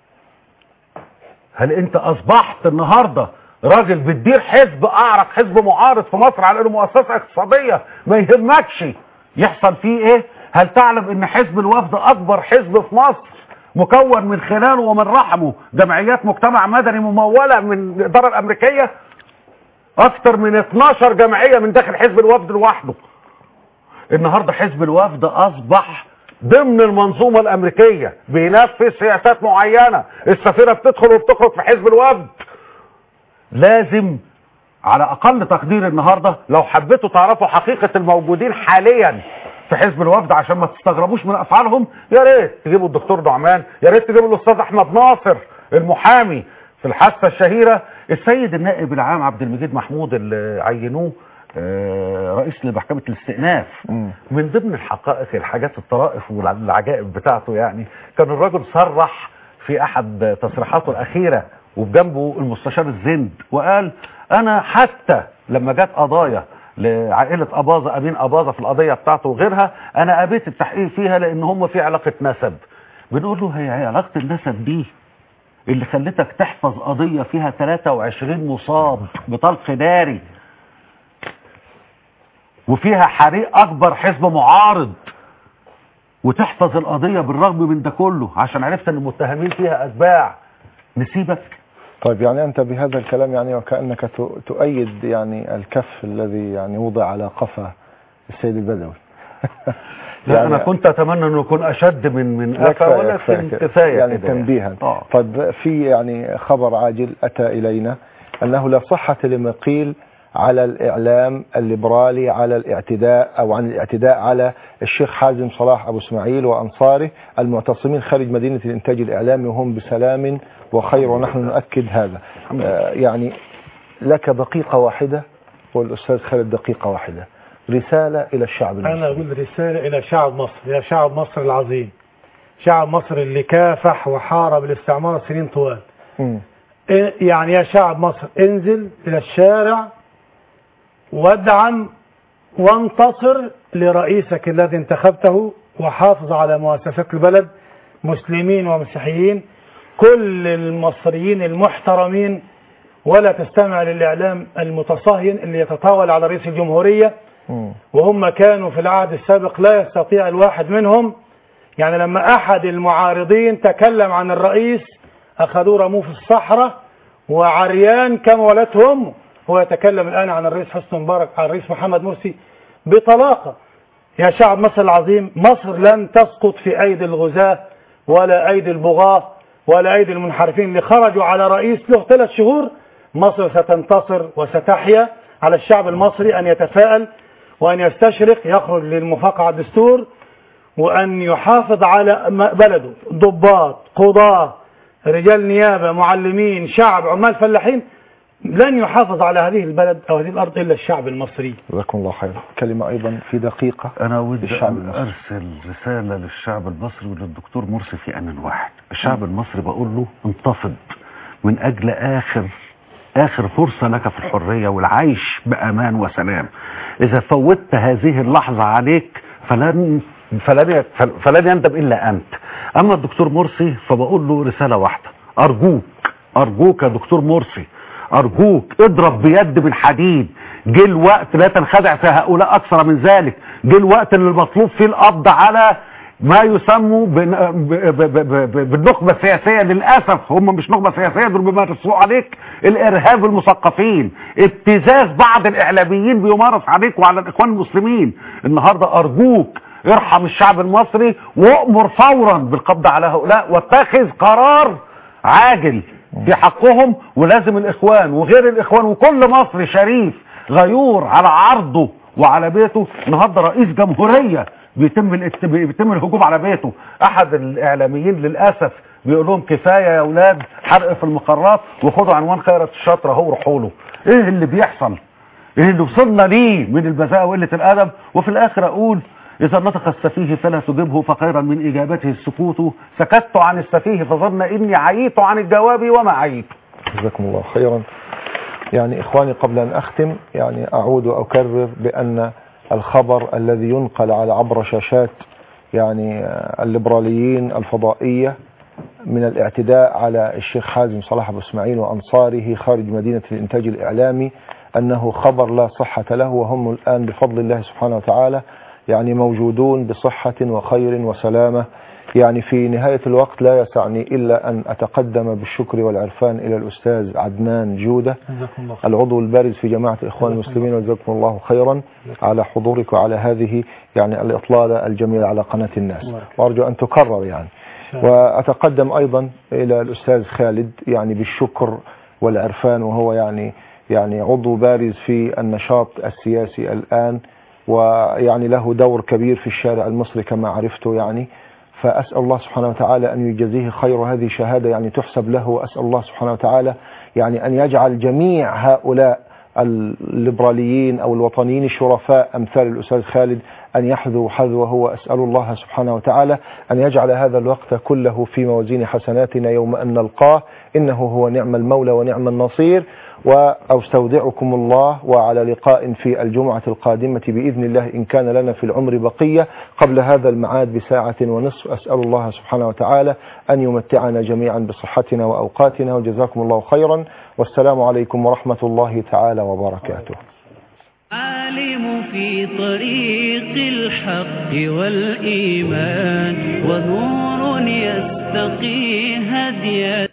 هل انت اصبحت النهاردة راجل بتدير حزب اعرق حزب معارض في مصر على انه مؤسسة اقتصادية ما يهمكش يحصل فيه ايه هل تعلم ان حزب الوفد اكبر حزب في مصر مكون من خلاله ومن رحمه جمعيات مجتمع مدني ممولة من الادارة الامريكية اكتر من 12 جمعية من داخل حزب الوفد لوحده النهاردة حزب الوفد اصبح ضمن المنظومة الامريكية بينفذ سياسات معينة السفيرة بتدخل وبتخرج في حزب الوفد لازم على اقل تقدير النهاردة لو حبيتوا تعرفوا حقيقة الموجودين حاليا في حزب الوفد عشان ما تستغربوش من افعالهم يا ريت تجيبوا الدكتور نعمان يا ريت تجيبوا الاستاذ احمد ناصر المحامي في الحادثه الشهيره السيد النائب العام عبد المجيد محمود اللي عينوه آه، رئيس لمحكمه الاستئناف من ضمن الحقائق الحاجات الطرائف والعجائب بتاعته يعني كان الراجل صرح في احد تصريحاته الاخيره وبجنبه المستشار الزند وقال انا حتى لما جت قضايا لعائلة أباظة أمين أباظة في القضية بتاعته وغيرها أنا أبيت التحقيق فيها لأن هم في علاقة نسب بنقول له هي علاقة النسب دي اللي خلتك تحفظ قضية فيها 23 مصاب بطلق ناري وفيها حريق أكبر حزب معارض وتحفظ القضية بالرغم من ده كله عشان عرفت ان المتهمين فيها أتباع نسيبك طيب يعني أنت بهذا الكلام يعني وكأنك ت- تؤيد يعني الكف الذي يعني وضع على قفا السيد البدوي لا يعني أنا كنت أتمنى أنه يكون أشد من من لا أفا كفاية- ولكن كفاية كفاية يعني كده تنبيها آه. طيب في يعني خبر عاجل أتى إلينا أنه لا صحة لما قيل على الإعلام الليبرالي على الاعتداء أو عن الاعتداء على الشيخ حازم صلاح أبو إسماعيل وأنصاره المعتصمين خارج مدينة الإنتاج الإعلامي وهم بسلام وخير ونحن نؤكد هذا آه، يعني لك دقيقة واحدة والأستاذ خالد دقيقة واحدة رسالة إلى الشعب المصري أنا أقول رسالة إلى شعب مصر يا شعب مصر العظيم شعب مصر اللي كافح وحارب الاستعمار سنين طوال مم. إيه يعني يا شعب مصر انزل إلى الشارع وادعم وانتصر لرئيسك الذي انتخبته وحافظ على مؤسسات البلد مسلمين ومسيحيين كل المصريين المحترمين ولا تستمع للإعلام المتصهين اللي يتطاول على رئيس الجمهورية مم. وهم كانوا في العهد السابق لا يستطيع الواحد منهم يعني لما أحد المعارضين تكلم عن الرئيس أخذوه رموه في الصحراء وعريان كما ولته أمه هو يتكلم الآن عن الرئيس حسني مبارك عن الرئيس محمد مرسي بطلاقة يا شعب مصر العظيم مصر لن تسقط في أيدي الغزاة ولا أيدي البغاة ولا أيدي المنحرفين اللي خرجوا على رئيس له ثلاث شهور مصر ستنتصر وستحيا على الشعب المصري أن يتفائل وأن يستشرق يخرج للمفاقعة الدستور وأن يحافظ على م- بلده ضباط قضاة رجال نيابة معلمين شعب عمال فلاحين لن يحافظ على هذه البلد أو هذه الأرض إلا الشعب المصري جزاكم الله خير كلمة أيضا في دقيقة أنا ودي للشعب أن المصري أرسل رسالة للشعب المصري وللدكتور مرسي في آن واحد الشعب المصري بقول له انتفض من أجل آخر آخر فرصة لك في الحرية والعيش بأمان وسلام إذا فوتت هذه اللحظة عليك فلن فلن فلن يندم إلا أنت أما الدكتور مرسي فبقول له رسالة واحدة أرجوك أرجوك يا دكتور مرسي أرجوك اضرب بيد من حديد جه الوقت لا تنخدع في هؤلاء أكثر من ذلك جه الوقت اللي المطلوب فيه القبض على ما يسموا بن- ب- ب- ب- ب- بالنخبة السياسية للأسف هم مش نخبة سياسية دول بيمارسوا عليك الإرهاب المثقفين ابتزاز بعض الإعلاميين بيمارس عليك وعلى الإخوان المسلمين النهاردة أرجوك ارحم الشعب المصري وأمر فورا بالقبض على هؤلاء واتخذ قرار عاجل في حقهم ولازم الإخوان وغير الإخوان وكل مصري شريف غيور على عرضه وعلى بيته النهارده رئيس جمهورية بيتم الات- بيتم الهجوم على بيته احد الاعلاميين للاسف بيقول لهم كفايه يا اولاد حرق في المقرات وخدوا عنوان خيرة الشطره اهو روحوا له ايه اللي بيحصل ايه اللي وصلنا ليه من البذاءه وقله الادب وفي الاخر اقول إذا نطق السفيه فلا تجبه فخيرا من إجابته السكوت سكت عن السفيه فظن إني عييت عن الجواب وما عييت جزاكم الله خيرا يعني إخواني قبل أن أختم يعني أعود وأكرر بأن الخبر الذي ينقل على عبر شاشات يعني الليبراليين الفضائية من الاعتداء على الشيخ حازم صلاح أبو إسماعيل وأنصاره خارج مدينة الإنتاج الإعلامي أنه خبر لا صحة له وهم الآن بفضل الله سبحانه وتعالى يعني موجودون بصحة وخير وسلامة يعني في نهاية الوقت لا يسعني إلا أن أتقدم بالشكر والعرفان إلى الأستاذ عدنان جودة جزاكم الله العضو البارز في جماعة الإخوان المسلمين وجزاكم الله خيرا على حضورك وعلى هذه يعني الإطلالة الجميلة على قناة الناس وأرجو أن تكرر يعني وأتقدم أيضا إلى الأستاذ خالد يعني بالشكر والعرفان وهو يعني يعني عضو بارز في النشاط السياسي الآن ويعني له دور كبير في الشارع المصري كما عرفته يعني فأسأل الله سبحانه وتعالى أن يجزيه خير هذه شهادة يعني تحسب له وأسأل الله سبحانه وتعالى يعني أن يجعل جميع هؤلاء الليبراليين أو الوطنيين الشرفاء أمثال الأستاذ خالد أن يحذوا حذوه وأسأل الله سبحانه وتعالى أن يجعل هذا الوقت كله في موازين حسناتنا يوم أن نلقاه إنه هو نعم المولى ونعم النصير وأستودعكم الله وعلى لقاء في الجمعة القادمة بإذن الله إن كان لنا في العمر بقية قبل هذا المعاد بساعة ونصف أسأل الله سبحانه وتعالى أن يمتعنا جميعا بصحتنا وأوقاتنا وجزاكم الله خيرا والسلام عليكم ورحمة الله تعالى وبركاته عالم في طريق الحق والإيمان ونور يستقي هدي